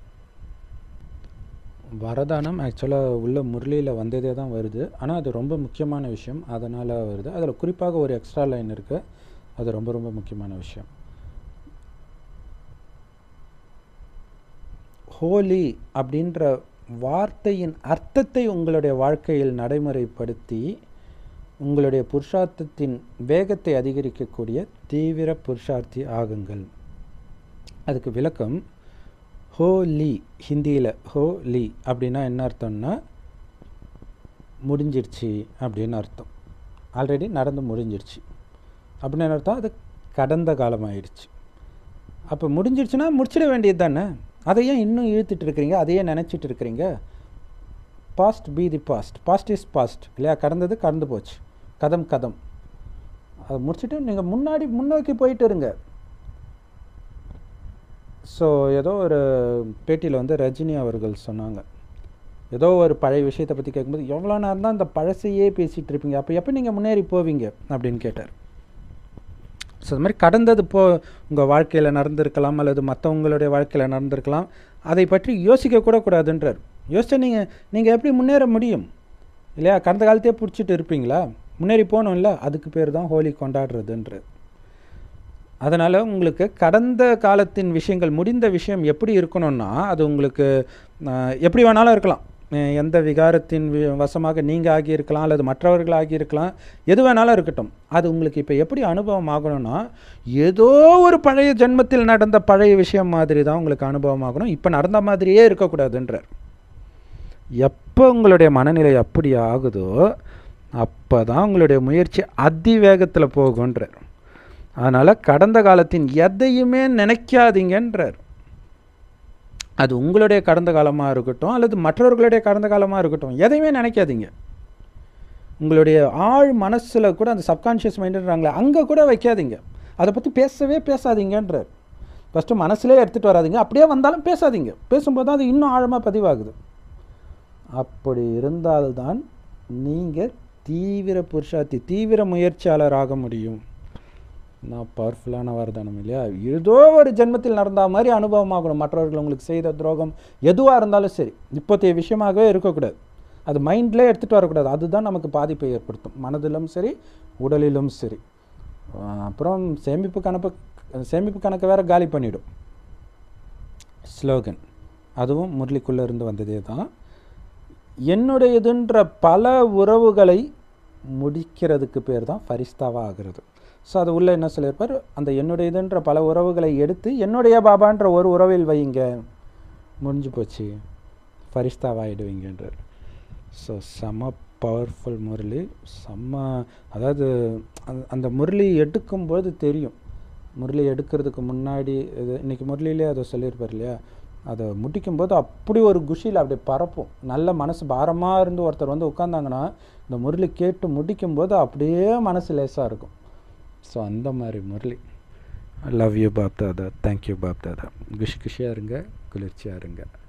வரதானம் ஆக்சுவலாக உள்ள முரளியில் வந்ததே தான் வருது ஆனால் அது ரொம்ப முக்கியமான விஷயம் அதனால் வருது அதில் குறிப்பாக ஒரு எக்ஸ்ட்ரா லைன் இருக்குது அது ரொம்ப ரொம்ப முக்கியமான விஷயம் ஹோலி அப்படின்ற வார்த்தையின் அர்த்தத்தை உங்களுடைய வாழ்க்கையில் நடைமுறைப்படுத்தி உங்களுடைய புருஷார்த்தத்தின் வேகத்தை அதிகரிக்கக்கூடிய தீவிர புருஷார்த்தி ஆகுங்கள் அதுக்கு விளக்கம் ஹோ லீ ஹிந்தியில் ஹோ லீ அப்படின்னா என்ன அர்த்தம்னா முடிஞ்சிருச்சு அப்படின்னு அர்த்தம் ஆல்ரெடி நடந்து முடிஞ்சிருச்சு அப்படின்னு அர்த்தம் அது கடந்த காலம் ஆயிடுச்சு அப்போ முடிஞ்சிருச்சுன்னா முடிச்சிட வேண்டியது தானே அதை ஏன் இன்னும் இழுத்துட்டு இருக்கிறீங்க அதையே நினச்சிட்டு இருக்கிறீங்க past be the past past is past இல்லையா கடந்தது கடந்து போச்சு கதம் கதம் அதை முடிச்சுட்டு நீங்கள் முன்னாடி முன்னோக்கி போயிட்டு இருங்க ஸோ ஏதோ ஒரு பேட்டியில் வந்து ரஜினி அவர்கள் சொன்னாங்க ஏதோ ஒரு பழைய விஷயத்தை பற்றி கேட்கும்போது எவ்வளோ நேரம் தான் இந்த பழசையே பேசிகிட்டு இருப்பீங்க அப்போ எப்போ நீங்கள் முன்னேறி போவீங்க அப்படின்னு கேட்டார் ஸோ அது மாதிரி கடந்தது போ உங்கள் வாழ்க்கையில் நடந்திருக்கலாம் அல்லது மற்றவங்களுடைய வாழ்க்கையில் நடந்திருக்கலாம் அதை பற்றி யோசிக்க கூட கூடாதுன்றார் யோசிச்சா நீங்கள் நீங்கள் எப்படி முன்னேற முடியும் இல்லையா கடந்த காலத்தையே பிடிச்சிட்டு இருப்பீங்களா முன்னேறி போகணும்ல அதுக்கு பேர் தான் ஹோலி கொண்டாடுறதுன்றது அதனால் உங்களுக்கு கடந்த காலத்தின் விஷயங்கள் முடிந்த விஷயம் எப்படி இருக்கணும்னா அது உங்களுக்கு ஆஹ், எப்படி வேணாலும் இருக்கலாம் அஹ், எந்த விகாரத்தின் வி- வசமாக நீங்கள் ஆகியிருக்கலாம் அல்லது மற்றவர்கள் ஆகியிருக்கலாம் எது வேணாலும் இருக்கட்டும் அது உங்களுக்கு இப்போ எப்படி அனுபவம் ஆகணும்னா ஏதோ ஒரு பழைய ஜென்மத்தில் நடந்த பழைய விஷயம் மாதிரி தான் உங்களுக்கு அனுபவம் ஆகணும் இப்போ நடந்த மாதிரியே இருக்கக்கூடாதுன்றார் எப்போ உங்களுடைய மனநிலை அப்படி ஆகுதோ அப்போ தான் உங்களுடைய முயற்சி அதிவேகத்தில் போகுன்றார் அதனால் கடந்த காலத்தின் எதையுமே நினைக்காதீங்கன்றார் அது உங்களுடைய கடந்த காலமாக இருக்கட்டும் அல்லது மற்றவர்களுடைய கடந்த காலமாக இருக்கட்டும் எதையுமே நினைக்காதீங்க உங்களுடைய ஆழ் மனசில் கூட அந்த சப்கான்ஷியஸ் மைண்டுன்றாங்களே அங்கே கூட வைக்காதீங்க அதை பற்றி பேசவே பேசாதீங்கன்றார் ஃபஸ்ட்டு மனசுலேயே எடுத்துகிட்டு வராதீங்க அப்படியே வந்தாலும் பேசாதீங்க பேசும்போது தான் அது இன்னும் ஆழமாக பதிவாகுது அப்படி இருந்தால்தான் நீங்கள் தீவிர புருஷார்த்தி தீவிர முயற்சியாளர் ஆக முடியும் நான் பவர்ஃபுல்லான வரதானம் இல்லையா ஏதோ ஒரு ஜென்மத்தில் நடந்த மாதிரி அனுபவமாகணும் மற்றவர்கள் உங்களுக்கு செய்த துரோகம் எதுவாக இருந்தாலும் சரி இப்போதைய விஷயமாகவே இருக்கக்கூடாது அது மைண்ட்லேயே எடுத்துகிட்டு வரக்கூடாது அதுதான் நமக்கு பாதிப்பை ஏற்படுத்தும் மனதிலும் சரி உடலிலும் சரி ஆஹ் அப்புறம் சேமிப்பு கணக்கு சேமிப்பு கணக்கை வேற காலி பண்ணிடும் ஸ்லோகன் அதுவும் முரளிக்குள்ளே இருந்து வந்ததே தான் என்னுடையதுன்ற பல உறவுகளை முடிக்கிறதுக்கு பேர் தான் ஃபரிஸ்தாவா ஆகிறது ஸோ அது உள்ள என்ன சொல்லியிருப்பார் அந்த என்னுடையதுன்ற பல உறவுகளை எடுத்து என்னுடைய பாபான்ற ஒரு உறவில் வையுங்க முடிஞ்சு போச்சு ஃபரிஸ்தாவாகிடுவீங்கன்றார் ஸோ செம பவர்ஃபுல் முரளி செம்ம அதாவது அந்த- அந்த முரளி எடுக்கும்போது தெரியும் முரளி எடுக்கிறதுக்கு முன்னாடி இது இன்னைக்கு முரளியிலே அதை சொல்லியிருப்பார் இல்லையா அதை முடிக்கும்போது அப்படி ஒரு குஷியில் அப்படியே பறப்போம் நல்ல மனசு பாரமாக இருந்து ஒருத்தர் வந்து உட்காந்தாங்கன்னா இந்த முரளி கேட்டு முடிக்கும்போது அப்படியே மனசு லேசாக இருக்கும் ஸோ அந்த மாதிரி murli love you Bap Dada thank you Bap Dada குஷி குஷியாக இருங்க குளிர்ச்சியாக இருங்க